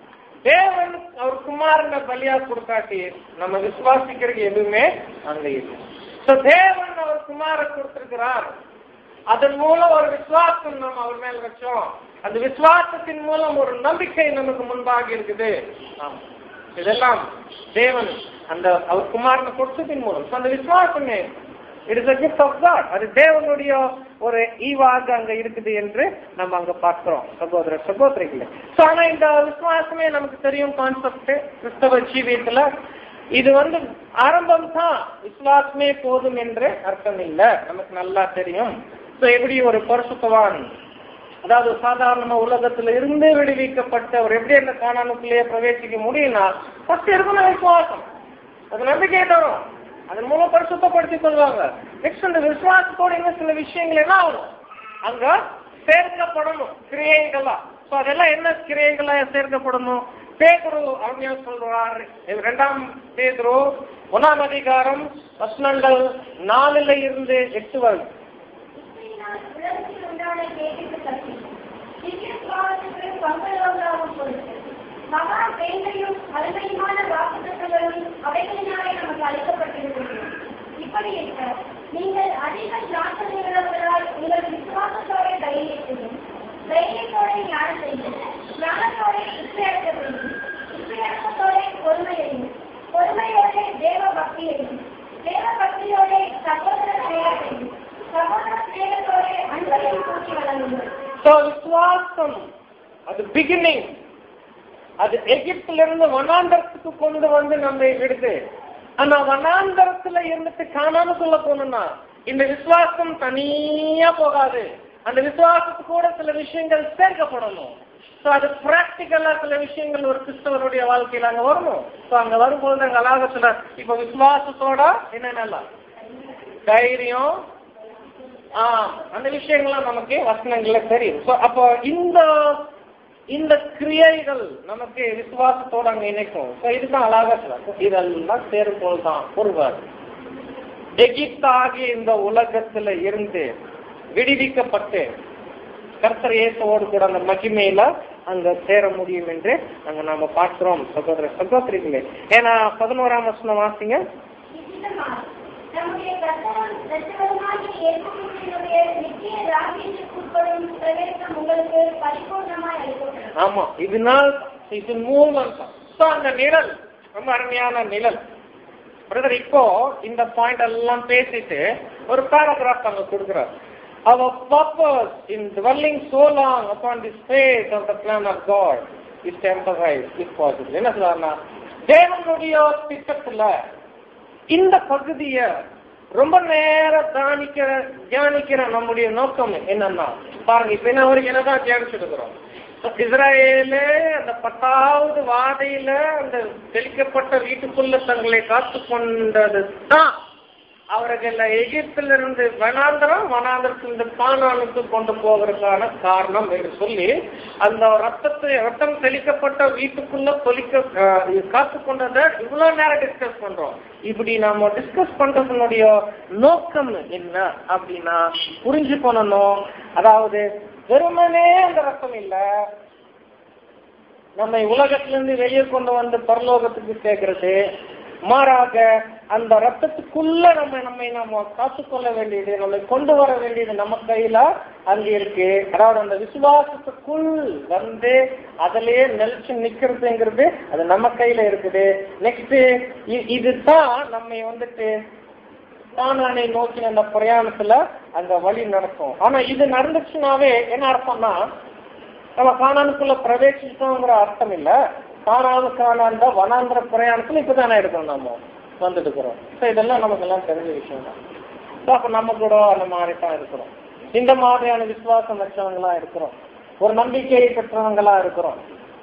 தேவன் அவர் குமாரனை பலியா கொடுக்காட்டி நம்ம விசுவாசிக்கிறது எதுவுமே அங்க இல்லை So, தேவன் அவர் குமார கொடுத்திருக்கிறார் அதன் மூலம் ஒரு விசுவாசம் நம்ம அவர் மேல் வச்சோம் அந்த விசுவாசத்தின் மூலம் ஒரு நம்பிக்கை நமக்கு முன்பாக இருக்குது ஆமா. இதெல்லாம் தேவன் அந்த அவர் குமாரனை கொடுத்ததின் மூலம் So, அந்த விசுவாசமே it is gift of God அது தேவனுடைய ஒரு ஈவாக அங்க இருக்குது என்று நம்ம அங்க பார்க்கிறோம் சகோதர சகோதரிகளே So, ஆனா இந்த விசுவாசமே நமக்கு தெரியும் கான்செப்ட் கிறிஸ்தவ ஜீவியத்துல இது வந்து ஆரம்பம் தான் விசுவாசமே போதும் என்று அர்த்தம் இல்லை நமக்கு நல்லா தெரியும் So, எப்படி ஒரு பரிசுத்தவான் அதாவது சாதாரண உலகத்துல இருந்து விடுவிக்கப்பட்ட ஒரு எப்படி அந்த காணானுக்குள்ளேயே பிரவேசிக்க முடியும்னா ஃபர்ஸ்ட் இருக்கணும் விசுவாசம் அது நம்பிக்கை தரும் அதன் மூலம் பரிசுத்தப்படுத்திக் கொள்வாங்க நெக்ஸ்ட் அந்த விசுவாசத்தோட இன்னும் சில விஷயங்கள் என்ன ஆகணும் அங்க சேர்க்கப்படணும் கிரியைகளா சோ அதெல்லாம் என்ன கிரியைகளா சேர்க்கப்படணும் பேதுரு அருமையா சொல்றாரு இது இரண்டாம் பேதுரு ஒன்னாம் அதிகாரம் வசனங்கள் நாலுல இருந்து எட்டு வரை உலகத்தில் உண்டான கேட்டுக்கு தப்பி திவ்ய காலத்துக்கு பங்குள்ளவர்களாகும் பொருட்டு மகா வேண்டையும் அருமையுமான வாக்குத்தங்களும் அவைகளினாலே நமக்கு அளிக்கப்பட்டிருக்கிறது இப்படி இருக்க நீங்கள் அதிக சாத்தனையுள்ளவர்களால் உங்கள் விசுவாசத்தோட தைரியத்தையும் தைரியத்தோட ஞானத்தையும் ஞானத்தோட இசையடக்கத்தையும் இசையடக்கத்தோட பொறுமையையும் பொறுமையோட தேவ பக்தியையும் தேவ பக்தியோட சகோதர ஸ்நேகத்தையும் சகோதர ஸ்நேகத்தோட அன்பையும் கூட்டி வழங்குங்கள் சோ விசுவாசம் அது பிகினிங் அது எகிப்துல இருந்து வனாந்தரத்துக்கு கொண்டு வந்து நம்மை விடுது ஆனா வனாந்தரத்துல இருந்துட்டு காணாமக்குள்ள போகணும்னா இந்த விசுவாசம் தனியா போகாது அந்த விசுவாசத்துக்கு கூட சில விஷயங்கள் சேர்க்கப்படணும் சோ அது பிராக்டிக்கலா சில விஷயங்கள் ஒரு கிறிஸ்தவருடைய வாழ்க்கையில அங்க வரணும் சோ அங்க வரும்போது அங்க அழகாக சொல்ல இப்ப விசுவாசத்தோட என்னென்னலாம் தைரியம் ஆ, அந்த விஷயங்கள்லாம் நமக்கு வசனங்கள்ல தெரியும் So, அப்போ இந்த இந்த கிரியைகள் நமக்கு விசுவாசத்தோட அங்க இணைக்கும் So, இதுதான் அழகா சொல்றாங்க. இதெல்லாம் சேரும் போதுதான் ஒருவர் எகிப்தாகிய இந்த உலகத்துல இருந்து விடுவிக்கப்பட்டு கர்த்தர் இயேசுவோடு கூட அந்த மகிமையில அங்க சேர முடியும் என்று அங்க நாம பார்க்கிறோம் சகோதர சகோதரிகளே ஏன்னா பதினோராம் வசனம் வாசிங்க நிச்சயமாக நம்முடைய கர்த்தரும் இரட்சகருமாகிய இயேசு கிறிஸ்துவினுடைய நித்திய ராஜ்யத்திற்குட்படும் பிரவேசம் உங்களுக்கு பரிபூர்ணமாய் அளிக்கப்படும் ஆமா இதனால் இது மூலம் தான் So, அந்த நிழல் ரொம்ப அருமையான நிழல் பிரதர் இப்போ இந்த பாயிண்ட் எல்லாம் பேசிட்டு ஒரு பேராகிராஃப் அங்க கொடுக்குறார் our purpose in dwelling so long upon this phase of the plan of God is to emphasize if possible என்ன சொல்றாருன்னா தேவனுடைய திட்டத்துல இந்த பகுதிய ரொம்ப நேரம் தியானிக்கிற தியானிக்கிற நம்முடைய நோக்கம் என்னன்னா பாருங்க இப்ப என்ன வரைக்கும் என்னதான் தியானிச்சுட்டு இருக்கிறோம் இஸ்ராயேலு அந்த பத்தாவது வாதையில அந்த தெளிக்கப்பட்ட வீட்டுக்குள்ள தங்களை காத்து கொண்டது தான் அவர்கள் எகிப்திலிருந்து வனாந்திரம் வனாந்திரத்திலிருந்து கானானுக்கு கொண்டு போவதற்கான காரணம் என்று சொல்லி அந்த ரத்தத்தை ரத்தம் தெளிக்கப்பட்ட வீட்டுக்குள்ள தொலிக்க அஹ், காத்து கொண்டதை இவ்வளவு நேரம் டிஸ்கஸ் பண்றோம் இப்படி நாம டிஸ்கஸ் பண்றதுனுடைய நோக்கம் என்ன அப்படின்னா புரிஞ்சு பண்ணணும் அதாவது வெறுமனே அந்த ரத்தம் இல்ல நம்மை உலகத்திலிருந்து வெளியே கொண்டு வந்து பரலோகத்துக்கு சேர்க்கிறது மாறாக அந்த ரத்தத்துக்குள்ள நம்ம நம்மை நம்ம காத்துக்கொள்ள வேண்டியது நம்மை கொண்டு வர வேண்டியது நம்ம கையில அங்க இருக்கு அதாவது அந்த விசுவாசத்துக்குள் வந்து அதிலேயே நிலைச்சு நிக்கிறதுங்கிறது அது நம்ம கையில இருக்குது நெக்ஸ்ட் இதுதான் நம்மை வந்துட்டு கானானை நோக்கி அந்த பிரயாணத்துல அந்த வழி நடக்கும் ஆனா இது நடந்துச்சுனாவே என்ன அர்த்தம்னா நம்ம காணானுக்குள்ள பிரவேசிச்சோங்கிற அர்த்தம் இல்ல காணாது காணாந்த வனாந்திர பிரயாணத்துல இப்பதானே இருக்கோம் நம்ம வந்துட்டு இருக்கிறோம் ஸோ இதெல்லாம் நமக்கு எல்லாம் தெரிஞ்ச விஷயம் தான் ஸோ அப்ப நம்ம கூட அந்த மாதிரி தான் இருக்கிறோம் இந்த மாதிரியான விசுவாசம் வச்சவங்களா இருக்கிறோம் ஒரு நம்பிக்கையை பெற்றவங்களா இருக்கிறோம்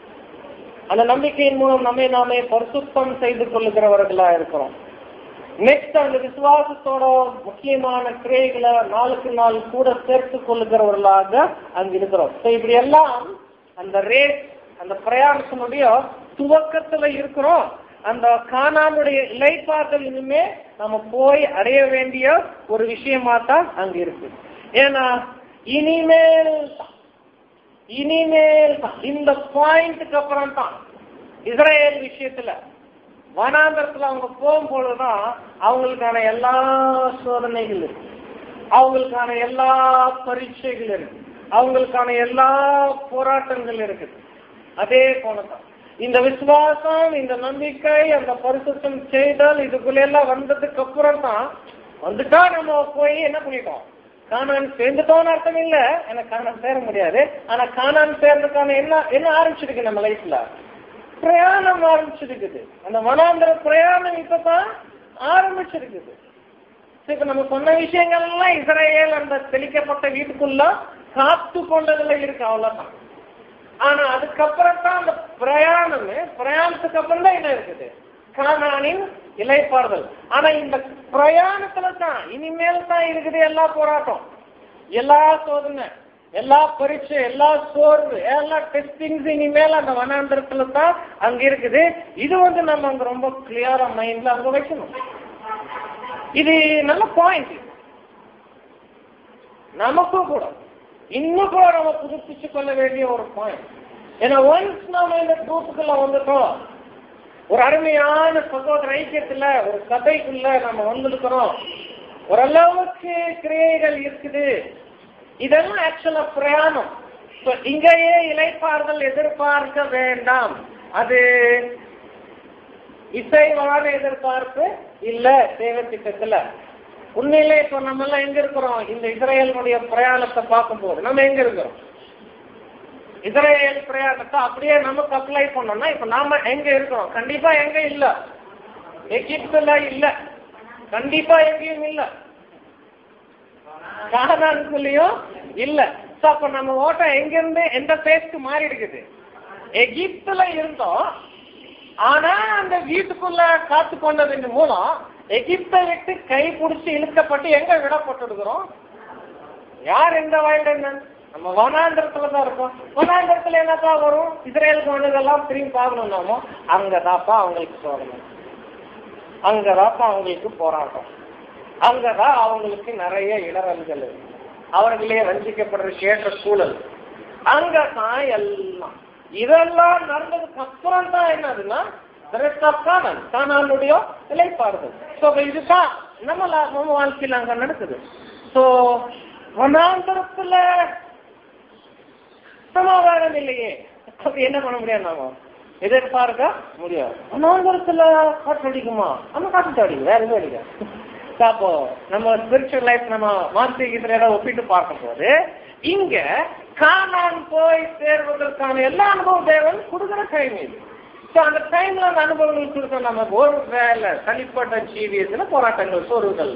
அந்த நம்பிக்கையின் மூலம் நம்மை நாமே பரிசுத்தம் செய்து கொள்ளுகிறவர்களா இருக்கிறோம் நெக்ஸ்ட் அந்த விசுவாசத்தோட முக்கியமான கிரியைகளை நாளுக்கு நாள் கூட சேர்த்து கொள்ளுகிறவர்களாக அங்க இருக்கிறோம் So இப்படி எல்லாம் அந்த ரேஸ் அந்த பிரயாணத்தினுடைய துவக்கத்துல இருக்கிறோம் அந்த காணாமுடைய இலைப்பார்கள் இனிமே நம்ம போய் அடைய வேண்டிய ஒரு விஷயமா தான் அங்க இருக்கு ஏன்னா இனிமேல் தான், இனிமேல் தான், இந்த பாயிண்ட்டுக்கு அப்புறம் தான் இஸ்ரேல் விஷயத்துல வனாந்தரத்துல அவங்க போகும்பொழுதுதான் அவங்களுக்கான எல்லா சோதனைகள் இருக்கு அவங்களுக்கான எல்லா பரீட்சைகள் இருக்கு அவங்களுக்கான எல்லா போராட்டங்கள் இருக்குது அதே போலதான் இந்த விசுவாசம் இந்த நம்பிக்கை அந்த பரிசுத்தம் செய்தல் இதுக்குள்ள எல்லாம் வந்ததுக்கு அப்புறம் தான் வந்துட்டா நம்ம போய் என்ன பண்ணிட்டோம் காணான் சேர்ந்துட்டோம்னு அர்த்தம் இல்ல எனக்கு காணான் சேர முடியாது ஆனா காணான் சேர்றதுக்கான என்ன என்ன ஆரம்பிச்சிருக்கு நம்ம லைஃப்ல பிரயாணம் ஆரம்பிச்சிருக்குது அந்த வனாந்திர பிரயாணம் இப்பதான் ஆரம்பிச்சிருக்குது சரி, இப்ப நம்ம சொன்ன விஷயங்கள் எல்லாம் இஸ்ரேல் அந்த தெளிக்கப்பட்ட வீட்டுக்குள்ள காத்து கொண்டதுல இருக்கு அவ்வளவுதான் ஆனா அதுக்கப்புறம் தான் அந்த பிரயாணமே பிரயாணத்துக்கு அப்புறம் தான் என்ன இருக்குது கானானின் இலைப்பாறுதல் ஆனா இந்த பிரயாணத்துல தான் இனிமேல் தான் இருக்குது எல்லா போராட்டம் எல்லா சோதனை எல்லா பரீட்சை எல்லா சோர்வு எல்லா டெஸ்டிங்ஸ் இனிமேல் அந்த வனாந்திரத்துல தான் அங்க இருக்குது இது வந்து நம்ம அங்க ரொம்ப கிளியரா மைண்ட்ல அங்க வைக்கணும் இது நல்ல பாயிண்ட் நமக்கும் கூட இன்னும் கூட நம்ம புதுப்பிச்சு கொள்ள வேண்டிய ஒரு பாயிண்ட் ஏன்னா ஒன்ஸ் நாம இந்த ட்ரூத்துக்குள்ள வந்துட்டோம் ஒரு அருமையான சகோதர ஐக்கியத்துல ஒரு சபைக்குள்ள நம்ம வந்திருக்கிறோம் ஓரளவுக்கு கிரியைகள் இருக்குது இதெல்லாம் ஆக்சுவலா பிரயாணம் So, இங்கேயே இலைப்பாறுதல் எதிர்பார்க்க வேண்டாம் அது இசைவான எதிர்பார்ப்பு இல்ல தேவை திட்டத்துல உண்மையிலே இப்ப நம்ம எல்லாம் எங்க இருக்கிறோம் இந்த இஸ்ரேலுடைய பிரயாணத்தை பார்க்கும்போது நம்ம எங்க இருக்கிறோம் இஸ்ரேல் பிரயாணத்தை அப்படியே நமக்கு அப்ளை பண்ணோம்னா இப்ப நாம எங்க இருக்கிறோம் கண்டிப்பா எங்க இல்ல எகிப்துல இல்ல கண்டிப்பா எங்கேயும் இல்ல கானானுக்குள்ளயும் இல்ல சோ அப்ப நம்ம ஓட்டம் எங்க இருந்து எந்த பேஸ்க்கு மாறி இருக்குது எகிப்துல இருந்தோம் ஆனா அந்த வீட்டுக்குள்ள காத்து கொண்டதின் மூலம் எகிப்தை விட்டு கை பிடிச்சி இழுக்கப்பட்டு எங்க விடப்பட்டிருக்கிறோம் யார் எந்த வயலுடன் நம்ம வனாந்திரத்துல தான் இருக்கோம் வனாந்திரத்துல என்னப்பா வரும் இஸ்ரேலுக்கு வந்ததெல்லாம் திரும்பி பார்க்கணும் நாமோ அங்கதாப்பா அவங்களுக்கு சோதனை அங்கதாப்பா அவங்களுக்கு போராட்டம் அங்கதான் அவங்களுக்கு நிறைய இடரல்கள் இருக்கு. அவர்களே வஞ்சிக்கப்படுறதுக்கு ஏற்ற சூழல் அங்கதான் எல்லாம் இதெல்லாம் நடந்ததுக்கு அப்புறம் தான் என்னதுன்னா காணல் காணாலுடைய நிலைப்பாடுகள் ஸோ இதுதான் நம்ம லா- நம்ம வாழ்க்கையில் அங்க நடக்குது ஸோ வனாந்தரத்துல சமாதானம் இல்லையே அப்படி என்ன பண்ண முடியாது நாம எதிர்பார்க்க முடியாது வனாந்தரத்துல காற்று அடிக்குமா நம்ம காற்று அடிக்கும் வேற எதுவும் அடிக்காது So, அப்போ நம்ம ஸ்பிரிச்சுவல் லைஃப் நம்ம மாந்திரிகத்துல ஒப்பிட்டு பார்க்கும் போது இங்க காணான் போய் சேர்வதற்கான எல்லா அனுபவம் தேவன் கொடுக்குற டைம் இது ஸோ அந்த டைம்ல அந்த அனுபவங்கள் கொடுத்த நமக்கு ஒரு வேலை தனிப்பட்ட ஜீவியத்துல போராட்டங்கள் சோர்வுகள்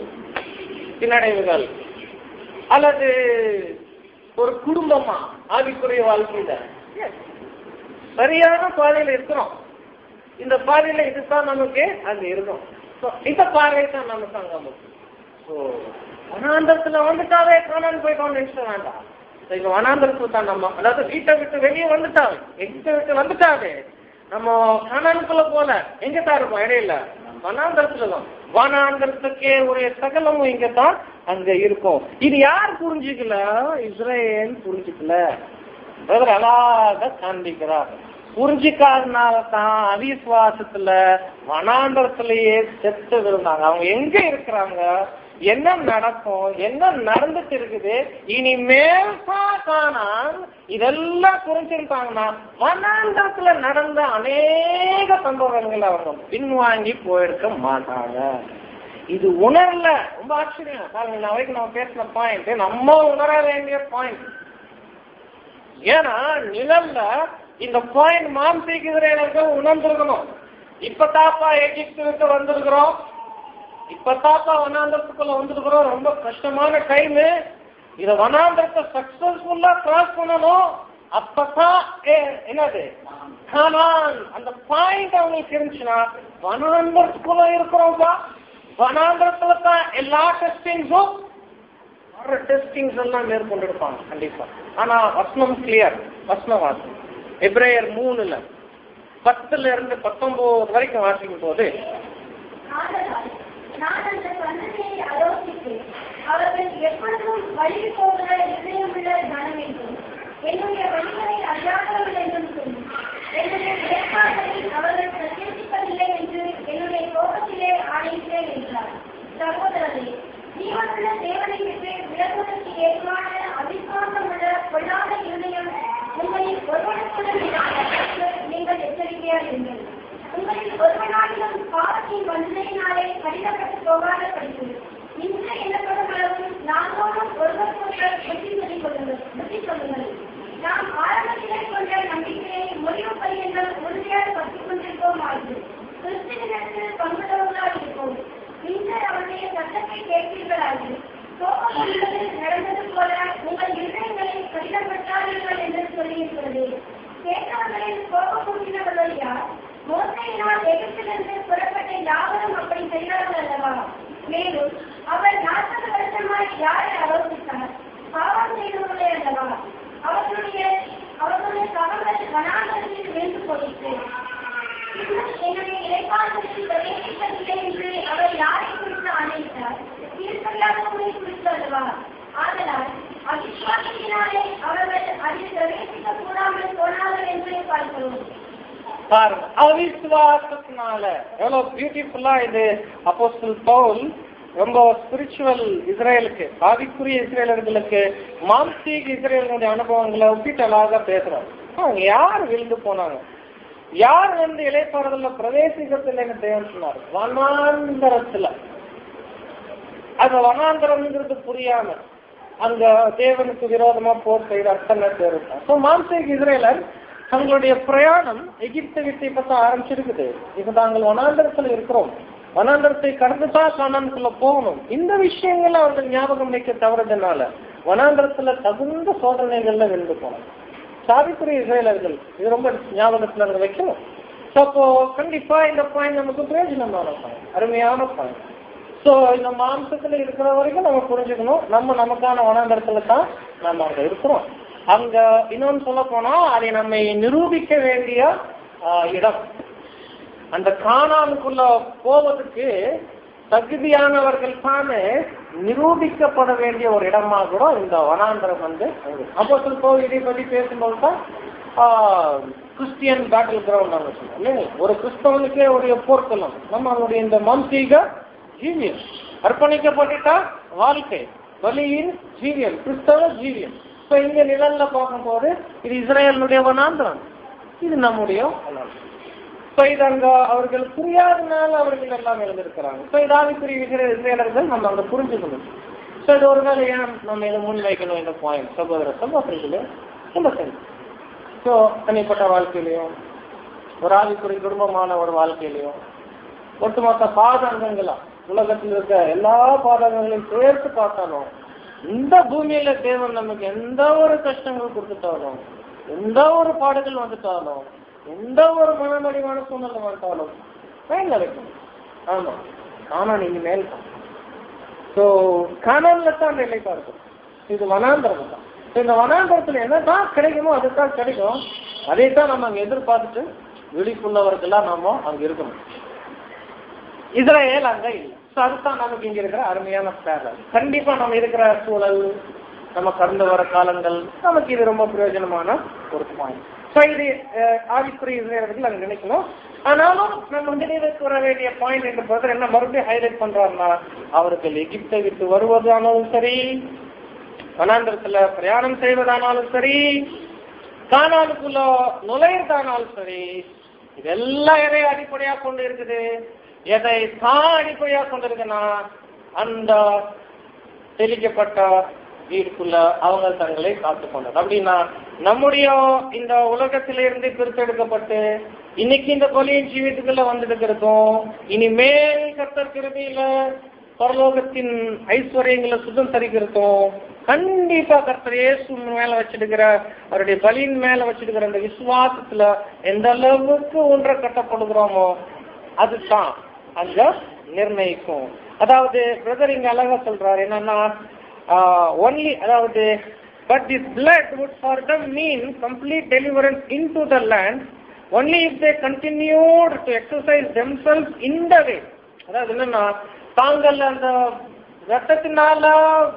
பின்னடைவுகள் அல்லது ஒரு குடும்பமா ஆவிக்குரிய வாழ்க்கையில Yes. சரியான பாதையில இருக்கிறோம் இந்த பாதையில இதுதான் நமக்கு அங்க இருக்கும் So, இந்த பார்வை தான் நமக்கு அங்க முக்கியம் ஸோ வனாந்தரத்துல வந்துட்டாவே காணான்னு போயிட்டோம்னு நினைச்சிட வேண்டாம் So, இங்க வனாந்தரத்துல தான் நம்ம அதாவது வீட்டை விட்டு வெளியே வந்துட்டாவே எகிப்தை விட்டு வந்துட்டாவே நம்ம காணானுக்குள்ள போல எங்க தான் இருக்கோம் இடையில வனாந்தரத்துல தான் வனாந்தரத்துக்கே உரிய சகலமும் இங்க தான் அங்க இருக்கும் இது யார் புரிஞ்சுக்கல இஸ்ரேல் புரிஞ்சுக்கல பிரதர் அழகாக காண்பிக்கிறார் புரிஞ்சிக்காதனால தான் அவிசுவாசத்துல வனாந்தரத்திலேயே செத்து விழுந்தாங்க அவங்க எங்க இருக்கிறாங்க என்ன நடக்கும் என்ன நடந்துட்டு இருக்குது இனிமேல் தான் காணான் இதெல்லாம் புரிஞ்சிருந்தாங்கன்னா வனாந்தரத்துல நடந்த அநேக சம்பவங்கள் அவங்க பின்வாங்கி போயிருக்க மாட்டாங்க இது உணரல ரொம்ப ஆச்சரியம் பாருங்க நான் வரைக்கும் நம்ம பேசின பாயிண்ட் நம்ம உணர வேண்டிய பாயிண்ட் ஏன்னா நிழல்ல இந்த பாயிண்ட் மாம்சீகிறவர்கள் உணர்ந்திருக்கணும் இப்ப தாப்பா எகிப்து விட்டு வந்திருக்கிறோம் இப்ப தாப்பா வனாந்தரத்துக்குள்ள வந்திருக்கிறோம் ரொம்ப கஷ்டமான டைம் இத வனாந்தரத்தை சக்சஸ்ஃபுல்லா கிராஸ் பண்ணணும் அப்பதான் ஏ, என்னது கானான் அந்த பாயிண்ட் அவங்களுக்கு இருந்துச்சுன்னா வனாந்தரத்துக்குள்ள இருக்கிறோம்ப்பா வனாந்தரத்துல தான் எல்லா டெஸ்டிங்ஸும் வர்ற டெஸ்டிங்ஸ் எல்லாம் மேற்கொண்டு இருப்பாங்க கண்டிப்பா ஆனா வசனம் கிளியர் வசனம் வாசம் எப்ரேயர் மூணுல பத்துல இருந்து பத்தொன்பது வரைக்கும் வாசிக்கும் போது ஆதலால் நான் அந்த சந்ததியை ஆலோசித்து அவர்கள் எப்பொழுதும் வழி போகிற இதயமுள்ள ஜனம் என்றும் என்னுடைய வழிகளை அறியாதவர்கள் என்றும் சொல்லி என்னுடைய ஏற்பாடுகளை அவர்கள் பிரத்யேகிப்பதில்லை என்று என்னுடைய கோபத்திலே ஆணைக்கிறேன் என்றார் சகோதரரே ஜீவனுள்ள தேவனை விட்டு விலகுவதற்கு ஏதுவான அவிசுவாசமுள்ள பொல்லாத இருதயம் உங்களில் ஒருவனுக்குடன் இருப்பதற்கு நீங்கள் எச்சரிக்கையா இருங்கள் உங்களில் ஒருவனாகிலும் பாவத்தின் வஞ்சனையினாலே கடிதப்பட்டு போகாத படிப்பு இன்று எண்ணப்படும் அளவு நாங்களோடும் ஒருவருக்கொருவர் புத்தி சொல்லிக் கொள்ளுங்கள் புத்தி சொல்லுங்கள் நாம் ஆரம்பத்திலே கொண்ட நம்பிக்கையை முடிவு பரியங்கள் உறுதியாக பற்றிக் கொண்டிருப்போம் ஆகும் கிறிஸ்துவனிடத்தில் பங்குள்ளவர்களாக இருப்போம் இன்று அவருடைய சட்டத்தை கேட்பீர்களாகி கோபம் உள்ளது நடந்தது போல உங்கள் இருதயங்களை கடிதப்பட்டார்கள் என்று சொல்லியிருக்கிறது கேட்டவர்களின் கோபம் கூட்டினவர்கள் யார் மோசையினால் எகிப்திலிருந்து புறப்பட்ட யாவரும் அப்படி செய்தார்கள் அல்லவா மேலும் அவர் நாற்பது வருஷமாய் யாரை ஆலோசித்தார் பாவம் செய்தவர்களே அல்லவா அவர்களுடைய அவர்களுடைய சகோதரர் வனாந்தரத்தில் விழுந்து போயிற்று இன்னும் என்னுடைய இறைப்பாளத்தில் பிரவேசிப்பதில்லை என்று அவர் யாரை குறித்து ஆணையிட்டார் தீர்ப்பல்லாதவர்களை குறித்து அல்லவா ஆதலால் அவிசுவாசத்தினாலே அவர்கள் அதில் பிரவேசிக்க கூடாமல் போனார்கள் என்று பார்க்கிறோம் பாருங்க அவிசுவாசத்தினால எவ்வளவு பியூட்டிஃபுல்லா இது அப்போஸ்தல் பவுல் ரொம்ப ஸ்பிரிச்சுவல் இஸ்ரேலுக்கு ஆவிக்குரிய இஸ்ரேலர்களுக்கு மாம்சீக இஸ்ரேலுடைய அனுபவங்களை ஒப்பிட்டு அழகாக பேசுறாங்க அவங்க யார் விழுந்து போனாங்க யார் வந்து இலைப்பாறுதல்ல பிரவேசிக்கிறதுல தேவன் சொன்னார் வனாந்தரத்துல அந்த வனாந்தரம்ங்கிறது புரியாம அங்க தேவனுக்கு விரோதமா போர் செய்த அத்தனை பேர் இருக்காங்க ஸோ மாம்சீக இஸ்ரேலர் தங்களுடைய பிரயாணம் எகிப்தை விட்டு இப்பதான் ஆரம்பிச்சிருக்குது இப்ப நாங்கள் வனாந்தரத்துல இருக்கிறோம் வனாந்தரத்தை கடந்துதான் காணானுக்குள்ள போகணும் இந்த விஷயங்களை அவர்கள் ஞாபகம் வைக்க தவறதுனால வனாந்தரத்துல தகுந்த சோதனைகள்ல வென்று போனோம் சாவிக்குரிய இஸ்ரேலர்கள் இது ரொம்ப ஞாபகத்துல அவங்க வைக்கணும் ஸோ அப்போ கண்டிப்பா இந்த பாயிண்ட் நமக்கு பிரயோஜனமான பாயிண்ட் அருமையான பாயிண்ட் ஸோ இந்த மாம்சத்துல இருக்கிற வரைக்கும் நம்ம புரிஞ்சுக்கணும் நம்ம நமக்கான வனாந்தரத்துல தான் நம்ம அங்க இருக்கிறோம் அங்க இன்னொன்னு சொல்ல போனா அதை நம்மை நிரூபிக்க வேண்டிய ஆஹ், இடம் அந்த காணானுக்குள்ள போவதற்கு தகுதியானவர்கள் தானே நிரூபிக்கப்பட வேண்டிய ஒரு இடமா கூட இந்த வனாந்தரம் வந்து அப்போ போய் இதை பற்றி பேசும்போது தான் ஆஹ், கிறிஸ்டியன் பேட்டில் கிரவுண்ட் நாங்கள் சொல்லுவோம் இல்லைங்க ஒரு கிறிஸ்தவனுக்கே ஒரு போர்க்களம் நம்ம அவனுடைய இந்த மாம்சீக ஜீவியம் அர்ப்பணிக்கப்பட்டுட்டா வாழ்க்கை பலியின் ஜீவியம் கிறிஸ்தவ ஜீவியம் இப்ப இங்க நிழல்ல பார்க்கும்போது இது இஸ்ரேலுடைய வனாந்திரம் இது நம்முடைய வனாந்திரம் இப்ப இது அங்க அவர்கள் புரியாதனால அவர்கள் எல்லாம் எழுந்திருக்கிறாங்க இப்ப இதாவிக்குரிய விகிற இஸ்ரேலர்கள் நம்ம அங்க புரிஞ்சுக்கணும் ஸோ இது ஒரு வேலை ஏன் நம்ம இதை முன் வைக்கணும் இந்த பாயிண்ட் சகோதர சகோதரிகளே ரொம்ப சரி ஸோ தனிப்பட்ட வாழ்க்கையிலையும் ஒரு ஆவிக்குரிய குடும்பமான ஒரு வாழ்க்கையிலையும் ஒட்டுமொத்த பாதங்கங்களா உலகத்தில் இருக்க எல்லா பாதங்களையும் சேர்த்து பார்த்தாலும் இந்த பூமியில தேவன் நமக்கு எந்த ஒரு கஷ்டங்கள் கொடுத்துட்டாலும் எந்த ஒரு பாடுகள் வந்துட்டாலும் எந்த ஒரு மனமடிவான சூழ்நிலை வந்துட்டாலும் பயன் இருக்கும் ஆமா ஆனா நீங்க மேல் தான் ஸோ காணாமல தான் நிலை பார்க்கும் இது வனாந்தரம் தான் இந்த வனாந்தரத்துல என்னதான் கிடைக்குமோ அதுதான் கிடைக்கும் அதைத்தான் நம்ம அங்க எதிர்பார்த்துட்டு விழிப்புள்ளவர்கள்லாம் நாம அங்க இருக்கணும் இஸ்ரேல் அங்க இல்லை ஸோ அதுதான் நமக்கு இங்க இருக்கிற அருமையான பேரல் கண்டிப்பா நம்ம இருக்கிற சூழல் நம்ம கடந்து வர காலங்கள் நமக்கு இது ரொம்ப பிரயோஜனமான ஒரு பாயிண்ட் ஸோ இது அஹ், ஆவிக்குரிய இஸ்ரேலர்கள் அங்க நினைக்கணும் ஆனாலும் நம்ம நினைவுக்கு வர வேண்டிய பாயிண்ட் என்று பிரதர் என்ன மறுபடியும் ஹைலைட் பண்றாருன்னா அவர்கள் எகிப்தை விட்டு வருவதானாலும் சரி வனாந்தரத்துல பிரயாணம் செய்வதானாலும் சரி கானானுக்குள்ள நுழையறதானாலும் சரி இதெல்லாம் எதை அடிப்படையாக கொண்டு இருக்குது எதை தான் அடிப்படையாக கொண்டு இருக்குன்னா அந்த தெளிக்கப்பட்ட வீட்டுக்குள்ள அவங்க தங்களை காத்துக்கொண்டது அப்படின்னா நம்முடைய இந்த உலகத்திலிருந்து பிரித்தெடுக்கப்பட்டு இன்னைக்கு இந்த கொலியின் ஜீவித்துக்குள்ள வந்துருக்கிறதும் இனிமேல் கர்த்தர் கிருபையில பரலோகத்தின் ஐஸ்வர்யங்களை சுத்தம் தரிக்கிறதும் கண்டிப்பா கர்த்தர் இயேசு மேல வச்சிருக்கிற அவருடைய பலியின் மேல வச்சிருக்கிற அந்த விசுவாசத்துல எந்த அளவுக்கு ஒன்றை கட்டப்படுகிறோமோ அதுதான் அங்க நிர்ணயிக்கும் அதாவது பிரதர் இங்க அழகா சொல்றாரு என்னன்னா ஒன்லி அதாவது but this blood would for them mean complete deliverance into the land only if they continued to exercise themselves in the way அதாவது என்னன்னா தாங்கள் அந்த ரத்தத்தினால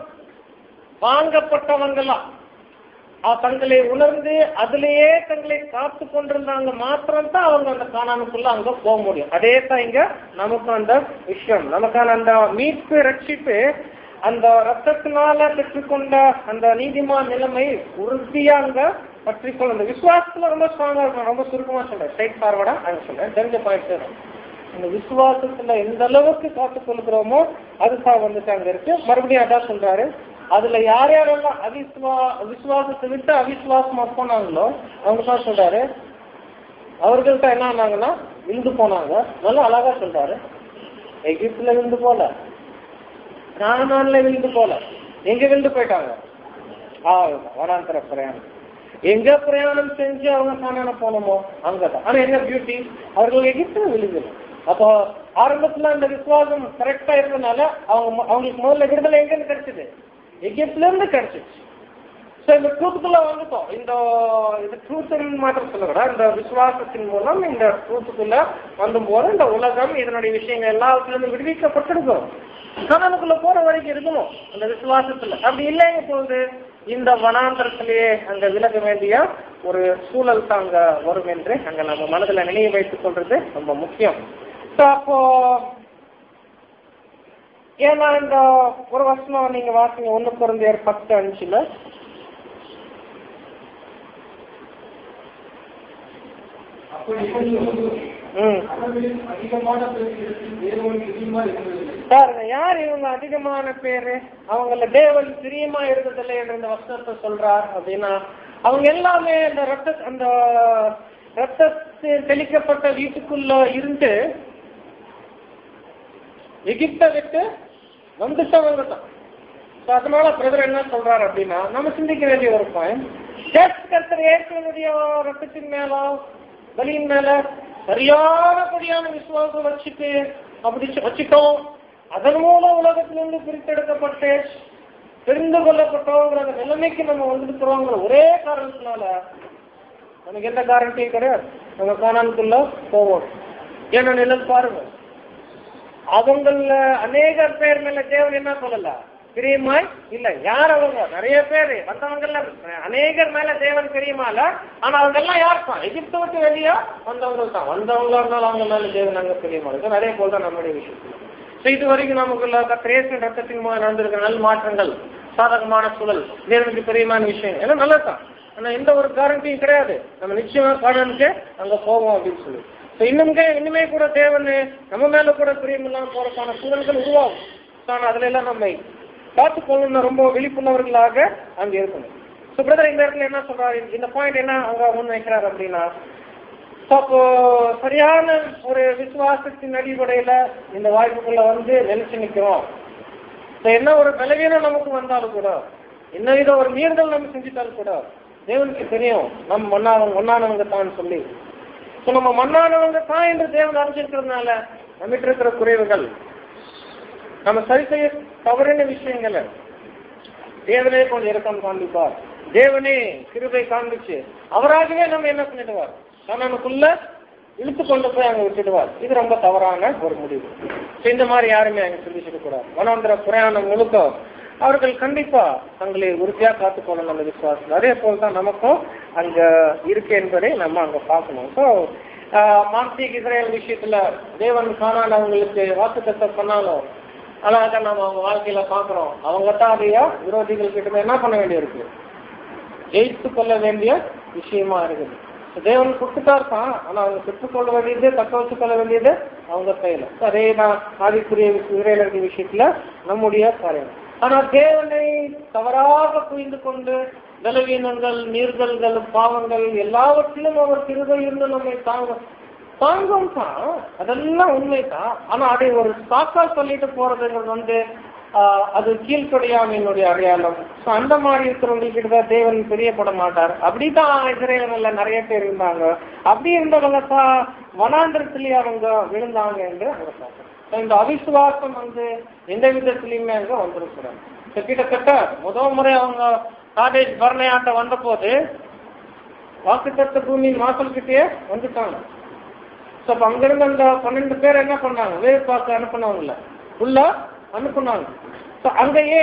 வாங்கப்பட்டவங்களாம் அஹ் தங்களை உணர்ந்து அதிலேயே தங்களை காத்து கொண்டிருந்தாங்க மாத்திரம் தான் அவங்க அந்த காணாமக்குள்ள அங்க போக முடியும் அதே தான் இங்க நமக்கு அந்த விஷயம் நமக்கான அந்த மீட்பு ரட்சிப்பு அந்த ரத்தத்தினால பெற்றுக்கொண்ட அந்த நீதிமான் நிலைமை உறுதியா அங்க பற்றிக்கொள்ள அந்த விசுவாசத்துல ரொம்ப ஸ்ட்ராங்கா இருக்கும் ரொம்ப சுருக்கமா சொல்றேன் ஸ்ட்ரைட் ஃபார்வர்டா அங்க சொல்றேன் தெரிஞ்ச பாயிண்ட் அந்த விசுவாசத்துல எந்த அளவுக்கு காத்துக் கொள்கிறோமோ அதுதான் வந்துட்டு அங்க இருக்கு மறுபடியும் அதான் சொல்றாரு அதுல யார் யாரெல்லாம் அவிஸ்வா விசுவாசத்தை விட்டு அவிசுவாசமா போனாங்களோ அவங்க தான் சொல்றாரு அவர்கள்ட்ட என்ன ஆனாங்கன்னா விழுந்து போனாங்க நல்லா அழகா சொல்றாரு எகிப்துல விழுந்து போல கானான்ல விழுந்து போல எங்க விழுந்து போயிட்டாங்க ஆ வனாந்தர பிரயாணம் எங்க பிரயாணம் செஞ்சு அவங்க காணாம போனோமோ அங்கதான் ஆனா என்ன பியூட்டி அவர்கள் எகிப்துல விழுந்தது அப்போ ஆரம்பத்துல அந்த விசுவாசம் கரெக்டா இருந்தனால அவங்க அவங்களுக்கு முதல்ல விடுதலை எங்க இருந்து கிடைச்சது எகிப்துல இருந்து கிடைச்சிச்சு சோ இந்த ட்ரூத்துக்குள்ள வந்துட்டோம் இந்த இந்த ட்ரூத் மாத்திரம் சொல்ல விட இந்த விசுவாசத்தின் மூலம் இந்த ட்ரூத்துக்குள்ள வந்தும் போது இந்த உலகம் இதனுடைய விஷயங்கள் எல்லாத்துலேருந்து விடுவிக்கப்பட்டிருக்கும் கணனுக்குள்ள போற வரைக்கும் இருக்கணும் அந்த விசுவாசத்துல அப்படி இல்லைங்க போது இந்த வனாந்தரத்திலேயே அங்க விலக வேண்டிய ஒரு சூழல் தான் அங்க வரும் என்று அங்க நம்ம மனதுல நினைவு வைத்துக் கொள்றது ரொம்ப முக்கியம் So, அப்போ ஏன்னா இந்த ஒரு வருஷம் நீங்க வாசிங்க ஒண்ணு குறைந்த பத்து அஞ்சுல அப்படி இருக்கும்போது ம் அளவில் அதிகமான பேருக்கு தேவன் பிரியமா இருந்ததில்லை பாருங்க யார் இவங்க அதிகமான பேரு அவங்கள தேவன் பிரியமா இருந்ததில்லை என்ற இந்த வசனத்தை சொல்றார் அப்படின்னா அவங்க எல்லாமே அந்த ரத்த அந்த ரத்தத்தில் தெளிக்கப்பட்ட வீட்டுக்குள்ள இருந்து எகிப்தை விட்டு வந்துட்டவங்க தான் So, அதனால பிரதர் என்ன சொல்றாரு அப்படின்னா நம்ம சிந்திக்க வேண்டிய ஒரு பாயிண்ட் ஜஸ்ட் கர்த்தர் இயேசுவினுடைய ரத்தத்தின் மேல பலியின் மேல சரியானபடியான விசுவாசம் வச்சுட்டு அப்படி வச்சு- வச்சுட்டோம் அதன் மூலம் உலகத்திலிருந்து பிரித்தெடுக்கப்பட்டு தெரிந்து கொள்ளப்பட்டோங்கிற அந்த நிலைமைக்கு நம்ம வந்திருக்கிறோங்கிற ஒரே காரணத்தினால நமக்கு எந்த கேரண்டியும் கிடையாது நம்ம காணானுக்குள்ள போவோம் ஏன்னா நிழல் பாருங்க அவங்கள அநேக பேர் மேல தேவன் என்ன சொல்லல பிரியமாய் இல்ல யார் அவங்க நிறைய பேர் வந்தவங்கல்ல அநேகர் மேல தேவன் பிரியமா இல்ல ஆனா அவங்க எல்லாம் யார் தான் எகிப்து விட்டு வெளியா வந்தவங்க தான் வந்தவங்களா இருந்தாலும் அவங்க மேல தேவன் அங்க பிரியமா இருக்கு அதே போல தான் நம்முடைய விஷயம் So, இது வரைக்கும் நமக்குள்ள கத்திரேசன் ரத்தத்தின் மூலம் நடந்திருக்கிற நல்ல மாற்றங்கள் சாதகமான சூழல் தேவனுக்கு பிரியமான விஷயம் எல்லாம் நல்லதுதான் ஆனா எந்த ஒரு கேரண்டியும் கிடையாது நம்ம நிச்சயமா காணனுக்கு அங்க போவோம் அப்படின்னு சொல்லி So, இன்னுமே இன்னுமே கூட தேவன் நம்ம மேல கூட பிரியம் இல்லாம போறதுக்கான சூழல்கள் உருவாகும் So, ஆனா அதுல எல்லாம் நம்ம பார்த்துக்கொள்ளணும் ரொம்ப விழிப்புணர்வுகளாக அங்க இருக்கணும் ஸோ பிரதர் இந்த இடத்துல என்ன சொல்றாரு இந்த பாயிண்ட் என்ன அங்க முன் வைக்கிறார் அப்படின்னா So, அப்போ சரியான ஒரு விசுவாசத்தின் அடிப்படையில இந்த வாய்ப்புக்குள்ள வந்து நிலைச்சு நிக்கிறோம் So, என்ன ஒரு பலவீனம் நமக்கு வந்தாலும் கூட என்ன வித ஒரு மீறுதல் நம்ம செஞ்சுட்டாலும் கூட தேவனுக்கு தெரியும் நம்ம மண்ணானவங்க ஒன்னானவங்க தான் சொல்லி ஸோ நம்ம மண்ணானவங்க தான் என்று தேவன் அறிஞ்சிருக்கிறதுனால நம்மகிட்ட இருக்கிற குறைவுகள் நம்ம சரி செய்ய தவறின விஷயங்களை தேவனே கொஞ்சம் இறக்கம் காண்பிப்பார் தேவனே கிருபை காண்பிச்சு அவராகவே நம்ம என்ன பண்ணிடுவார் நமக்குள்ள இழுத்து கொண்டு போய் அங்க விட்டுடுவார் இது ரொம்ப தவறான ஒரு முடிவு So, இந்த மாதிரி யாருமே அங்க சிந்திச்சிட கூடாது வனாந்திர பிரயாணம் முழுக்க அவர்கள் கண்டிப்பா தங்களை உறுதியா காத்துக்கொள்ளணும் அந்த விசுவாசம் அதே போல் தான் நமக்கும் அங்க இருக்கு என்பதை நம்ம அங்க பார்க்கணும் ஸோ மான்சீக் இஸ்ரேல் விஷயத்துல தேவன் காணாதவங்களுக்கு வாக்குத்தத்தை பண்ணாலும் அழகாக நம்ம அவங்க வாழ்க்கையில பாக்குறோம் அவங்க தான் அதையா விரோதிகள் கிட்ட என்ன பண்ண வேண்டியிருக்கு ஜெயித்து கொள்ள வேண்டிய விஷயமா இருக்குது தேவன் கொடுத்துட்டார் தான் ஆனா அவங்க பெற்றுக்கொள்ள வேண்டியது தக்க வச்சு கொள்ள வேண்டியது அவங்க கையில So, அதே தான் ஆதிக்குரிய இஸ்ரேலர்கள் விஷயத்துல நம்முடைய காரியம் ஆனா தேவனை தவறாக புரிந்து கொண்டு பலவீனங்கள் நீர்தல்கள் பாவங்கள் எல்லாவற்றிலும் அவர் கிருபை இருந்து நம்மை தாங்க தாங்கும் தான் அதெல்லாம் உண்மைதான் ஆனா அதை ஒரு சாக்கா சொல்லிட்டு போறதுங்கிறது வந்து ஆஹ், அது கீழ்ப்படியாமையினுடைய அடையாளம் So, அந்த மாதிரி இருக்கிறவங்களுக்கு தான் தேவன் பிரியப்பட மாட்டார் அப்படிதான் இஸ்ரேலங்கள்ல நிறைய பேர் இருந்தாங்க அப்படி இருந்தவங்க தான் வனாந்திரத்திலேயே அவங்க விழுந்தாங்க என்று அவங்க பார்க்கணும் So, இந்த அவிசுவாசம் வந்து எந்த விதத்திலையுமே அங்க வந்துடக்கூடாது So, கிட்டத்தட்ட முதல் முறை அவங்க காலேஜ் பரணையாட்ட வந்த போது வாக்குத்தத்த பூமி வாசல் கிட்டேயே வந்துட்டாங்க ஸோ அப்போ அங்கிருந்து அந்த பன்னெண்டு பேர் என்ன பண்ணாங்க வேறு பார்க்க அனுப்புனவங்கள உள்ள அனுப்புனாங்க ஸோ அங்கேயே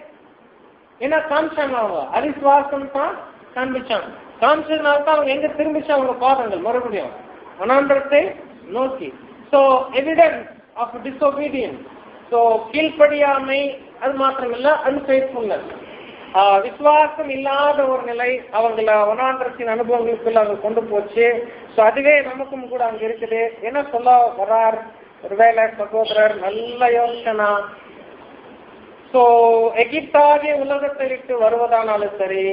என்ன காமிச்சாங்க அவங்க அரிசுவாசம் தான் காண்பிச்சாங்க காமிச்சதுனால தான் அவங்க எங்க திரும்பிச்சு அவங்க பாதங்கள் மறுபடியும் வனாந்திரத்தை நோக்கி so evidence of disobedience so கீழ்ப்படியாமை அது மாத்திரமில்ல அன்ஃபேஸ்ஃபுல்னஸ் விசுவாசம் இல்லாத ஒரு நிலை அவங்கள வனாந்திரத்தின் அனுபவங்களுக்குள்ள அவங்க கொண்டு போச்சு ஸோ அதுவே நமக்கும் கூட அங்க இருக்குது என்ன சொல்ல வர்றார் ஒருவேளை சகோதரர் நல்ல யோசனா ஸோ எகிப்தாகிய உலகத்தை விட்டு வருவதானாலும் சரி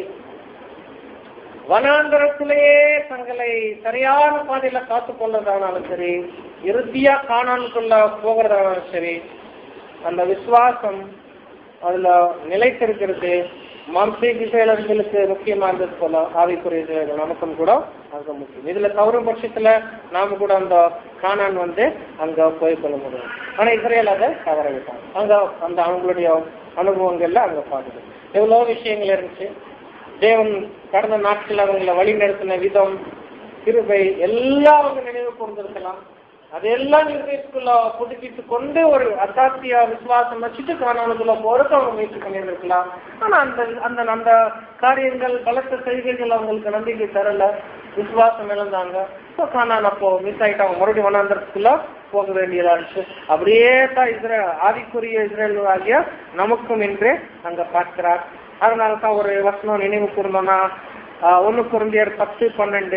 வனாந்தரத்திலேயே தங்களை சரியான பாதையில காத்து கொள்வதானாலும் சரி இறுதியா காணானுக்குள்ள போகிறதானாலும் சரி அந்த விசுவாசம் அதுல நிலைத்திருக்கிறது மாம்சீக செயலர்களுக்கு முக்கியமா இருந்தது போல ஆவிக்குரிய செயல்கள் நமக்கும் கூட அங்க முக்கியம் இதுல தவறும் பட்சத்துல நாம கூட அந்த காணான் வந்து அங்க போய் கொள்ள முடியும் ஆனா இஸ்ரேல் அதை தவற விட்டாங்க அங்க அந்த அவங்களுடைய அனுபவங்கள்ல அங்க பாக்குது எவ்வளவு விஷயங்கள் இருந்துச்சு தேவன் கடந்த நாட்கள் அவங்களை வழி நடத்தின விதம் கிருபை எல்லாம் அவங்க நினைவு கொண்டிருக்கலாம் அதெல்லாம் நிர்ணயித்துக்குள்ள புதுப்பித்து கொண்டு ஒரு அசாத்திய விசுவாசம் வச்சுட்டு காணானுக்குள்ள போறதுக்கு அவங்க முயற்சி பண்ணியிருந்திருக்கலாம் ஆனா அந்த அந்த அந்த காரியங்கள் பலத்த செய்கைகள் அவங்களுக்கு நம்பிக்கை தரல விசுவாசம் இழந்தாங்க ஸோ காணான் அப்போ மிஸ் ஆயிட்டாங்க மறுபடியும் வனாந்தரத்துக்குள்ள போக வேண்டியதா இருந்துச்சு அப்படியே தான் இஸ்ரேல் ஆதிக்குரிய இஸ்ரேல் ஆகிய நமக்கும் என்று அங்க பார்க்கிறார் அதனால தான் ஒரு வசனம் நினைவு கூர்ந்தோம்னா ஒன்னு குருந்தியர் பத்து பன்னெண்டு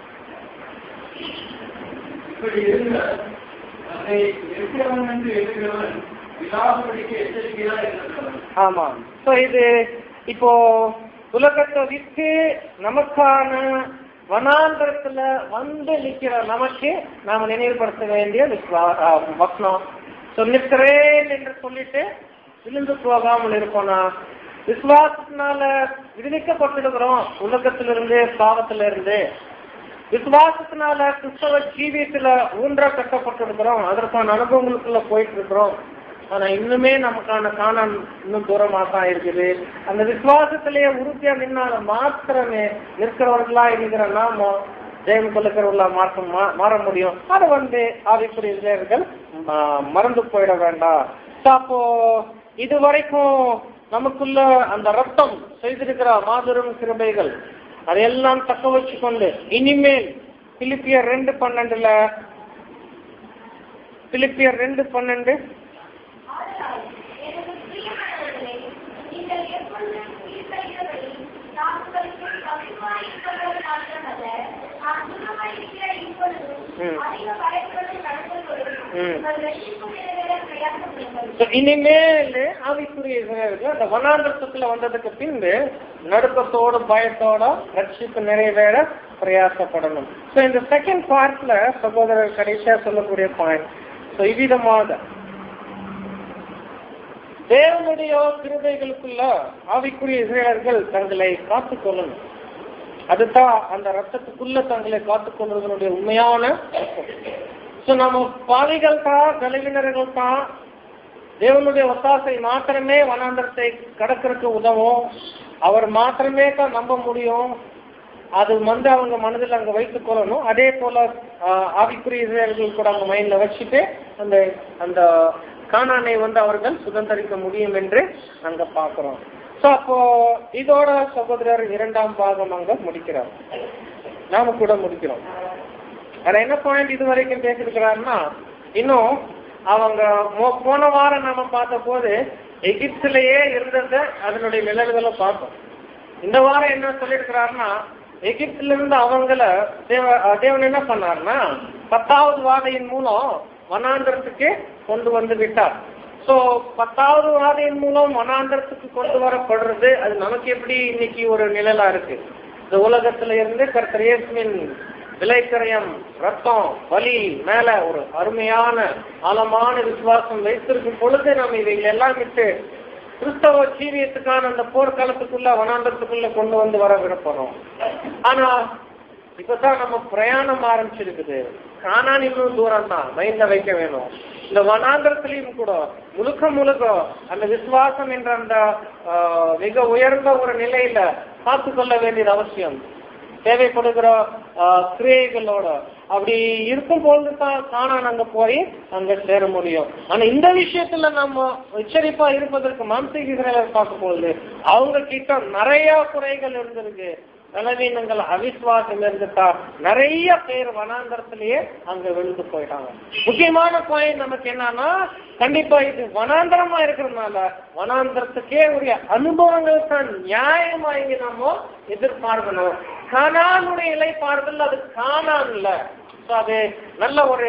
இப்படி இருந்த அதை இருக்கிறவன் என்று எழுதுகிறவன் விலாசப்படிக்கு எச்சரிக்கையா இருக்கிறவன் ஆமா சோ இது இப்போ உலகத்தை விட்டு நமக்கான வனாந்திரத்துல வந்து நிக்கிற நமக்கு நாம நினைவுபடுத்த வேண்டிய விஸ்வா- ஆ, வசனம் So, நிற்கிறேன் என்று சொல்லிட்டு விழுந்து போகாமல் இருப்போம்னா விசுவாசத்தினால விடுவிக்கப்பட்டிருக்கிறோம் உலகத்திலிருந்து பாவத்திலிருந்து விசுவாசத்தினால கிறிஸ்தவ ஜீவியத்துல ஊன்றா கட்டப்பட்டிருக்கிறோம் அதற்கான அனுபவங்களுக்குள்ள போயிட்டு இருக்கிறோம் ஆனா இன்னுமே நமக்கான காணம் இன்னும் தூரமா தான் இருக்குது அந்த விசுவாசத்திலேயே உறுதியா நின்னால மாத்திரமே நிற்கிறவர்களா இருக்கிற நாம ஜெயம் கொள்ளுகிறவர்களா மாற்ற மா- மாற முடியும் அதை வந்து ஆவிக்குரிய இளைஞர்கள் மறந்து போயிட வேண்டாம் So, அப்போ இது வரைக்கும் நமக்குள்ள அந்த ரத்தம் செய்திருக்கிற மாபெரும் கிருபைகள் அதையெல்லாம் தக்க வச்சு கொண்டு இனிமேல் பிலிப்பியர் ரெண்டு பன்னெண்டுல பிலிப்பியர் ரெண்டு பன்னெண்டு ஆதலால் எனக்கு பிரியமானவர்களே, நீங்கள் எப்பொழுதும் கீழ்ப்படிகிறபடி நான் உங்களுக்கு பசுமாயிருப்பவர் மாத்திரமல்ல, நான் சுகமாயிருக்கிற இப்பொழுதும் ம். அதிக பயத்துடன் நடந்து கொள்ளும் ம். உங்கள் ரட்சிப்பு நிறைவேற பிரயாசப்படுங்கள். So, இனிமேல் ஆவிக்குரிய இஸ்ரவேலர்கள் அந்த வனாந்தரத்துக்குள்ள வந்ததுக்கு பின்பு நடுக்கத்தோட பயத்தோட ரட்சிப்பு நிறைவேற பிரயாசப்படணும் ஸோ இந்த செகண்ட் பார்ட்ல சகோதரர் கடைசியா சொல்லக்கூடிய பாயிண்ட் ஸோ இவ்விதமாக தேவனுடைய கிருபைகளுக்குள்ள ஆவிக்குரிய இஸ்ரேலர்கள் தங்களை காத்துக் கொள்ளணும் அதுதான் அந்த ரத்தத்துக்குள்ள தங்களை காத்துக் கொள்வதனுடைய உண்மையான சோ நம்ம பாவிகள் தான் கலைவினர்கள் தான் தேவனுடைய ஒத்தாசை மாத்திரமே வனாந்தரத்தை கடக்கிறதுக்கு உதவும் அவர் மாத்திரமே தான் நம்ப முடியும் அது வந்து அவங்க மனதில் அங்க வைத்துக் கொள்ளணும் அதே போல ஆஹ், ஆவிக்குரிய இஸ்ரேலர்கள் கூட அவங்க மைண்ட்ல வச்சுட்டு அந்த அந்த கானானை வந்து அவர்கள் சுதந்திரிக்க முடியும் என்று அங்க பாக்குறோம் சோ அப்போ இதோட சகோதரர் இரண்டாம் பாகம் அங்க முடிக்கிறார் நாம கூட முடிக்கிறோம் ஆனா என்ன பாயிண்ட் இது வரைக்கும் பேசிருக்கிறாருன்னா இன்னும் அவங்க மோ- போன வாரம் நாம பார்த்த போது எகிப்திலேயே இருந்தத அதனுடைய நிழல்களை பார்த்தோம் இந்த வாரம் என்ன சொல்லியிருக்கிறாருன்னா எகிப்தில இருந்து அவங்கள தேவ அஹ் தேவன் என்ன பண்ணாருன்னா பத்தாவது வாதையின் மூலம் வனாந்திரத்துக்கு கொண்டு வந்து விட்டார் சோ பத்தாவது வாதையின் மூலம் வனாந்திரத்துக்கு கொண்டு வரப்படுறது அது நமக்கு எப்படி இன்னைக்கு ஒரு நிழலா இருக்கு இந்த உலகத்துல இருந்து கர்த்தர் இயேசுவின் விலைக்கரையம் ரத்தம் வலி மேல ஒரு அருமையான ஆழமான விசுவாசம் வைத்திருக்கும் பொழுது நம்ம இதை எல்லாம் விட்டு கிறிஸ்தவ ஜீவியத்துக்கான அந்த போர்க்காலத்துக்குள்ள வனாந்தரத்துக்குள்ள கொண்டு வந்து வர விடப்போறோம் ஆனா இப்பதான் நம்ம பிரயாணம் ஆரம்பிச்சிருக்குது காணான் இன்னும் தூரம் தான் மைண்ட்ல வைக்க வேணும் இந்த வனாந்திரத்திலையும் கூட முழுக்க முழுக்க அந்த விசுவாசம் என்ற அந்த ஆஹ், மிக உயர்ந்த ஒரு நிலையில காத்து கொள்ள வேண்டியது அவசியம் தேவைப்படுகிற ஆஹ், கிரியைகளோட அப்படி இருக்கும் பொழுது தான் காணான் அங்க போய் அங்க சேர முடியும் ஆனா இந்த விஷயத்துல நம்ம எச்சரிப்பா இருப்பதற்கு மாம்சீக இஸ்ரேலர் பார்க்கும் பொழுது அவங்க கிட்ட நிறைய குறைகள் இருந்திருக்கு பலவீனங்கள் அவிசுவாசம் இருந்துட்டா நிறைய பேர் வனாந்தரத்திலேயே அங்க விழுந்து போயிட்டாங்க முக்கியமான பாயிண்ட் நமக்கு என்னன்னா கண்டிப்பா இது வனாந்தரமா இருக்கிறதுனால வனாந்தரத்துக்கே உரிய அனுபவங்கள் தான் நியாயமா இங்க நம்ம எதிர்பார்க்கணும் காணானுடைய இலைப்பாறுதல் அது காணான் இல்ல So அது நல்ல ஒரு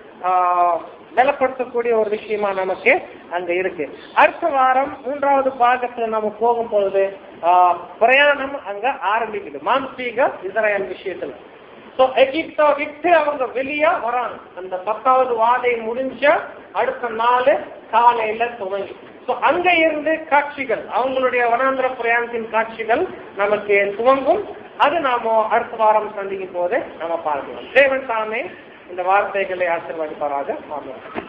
ஆஹ், பலப்படுத்தக்கூடிய ஒரு விஷயமா நமக்கு அங்க இருக்கு அடுத்த வாரம் மூன்றாவது பாகத்துல நம்ம போகும் பொழுது ஆஹ், பிரயாணம் அங்க ஆரம்பிக்குது மாம்சீக இஸ்ரேல் விஷயத்துல சோ எகிப்தை விட்டு அவங்க வெளியே வராங்க அந்த பத்தாவது வாதை முடிஞ்ச அடுத்த நாள் காலையில துவங்கி சோ அங்க இருந்து காட்சிகள் அவங்களுடைய வனாந்திர பிரயாணத்தின் காட்சிகள் நமக்கு துவங்கும் அது நாம அடுத்த வாரம் சந்திக்கும் போது நம்ம பார்க்கலாம் தேவன் தாமே இந்த வார்த்தைகளை ஆசீர்வதிப்பாராக ஆமாம்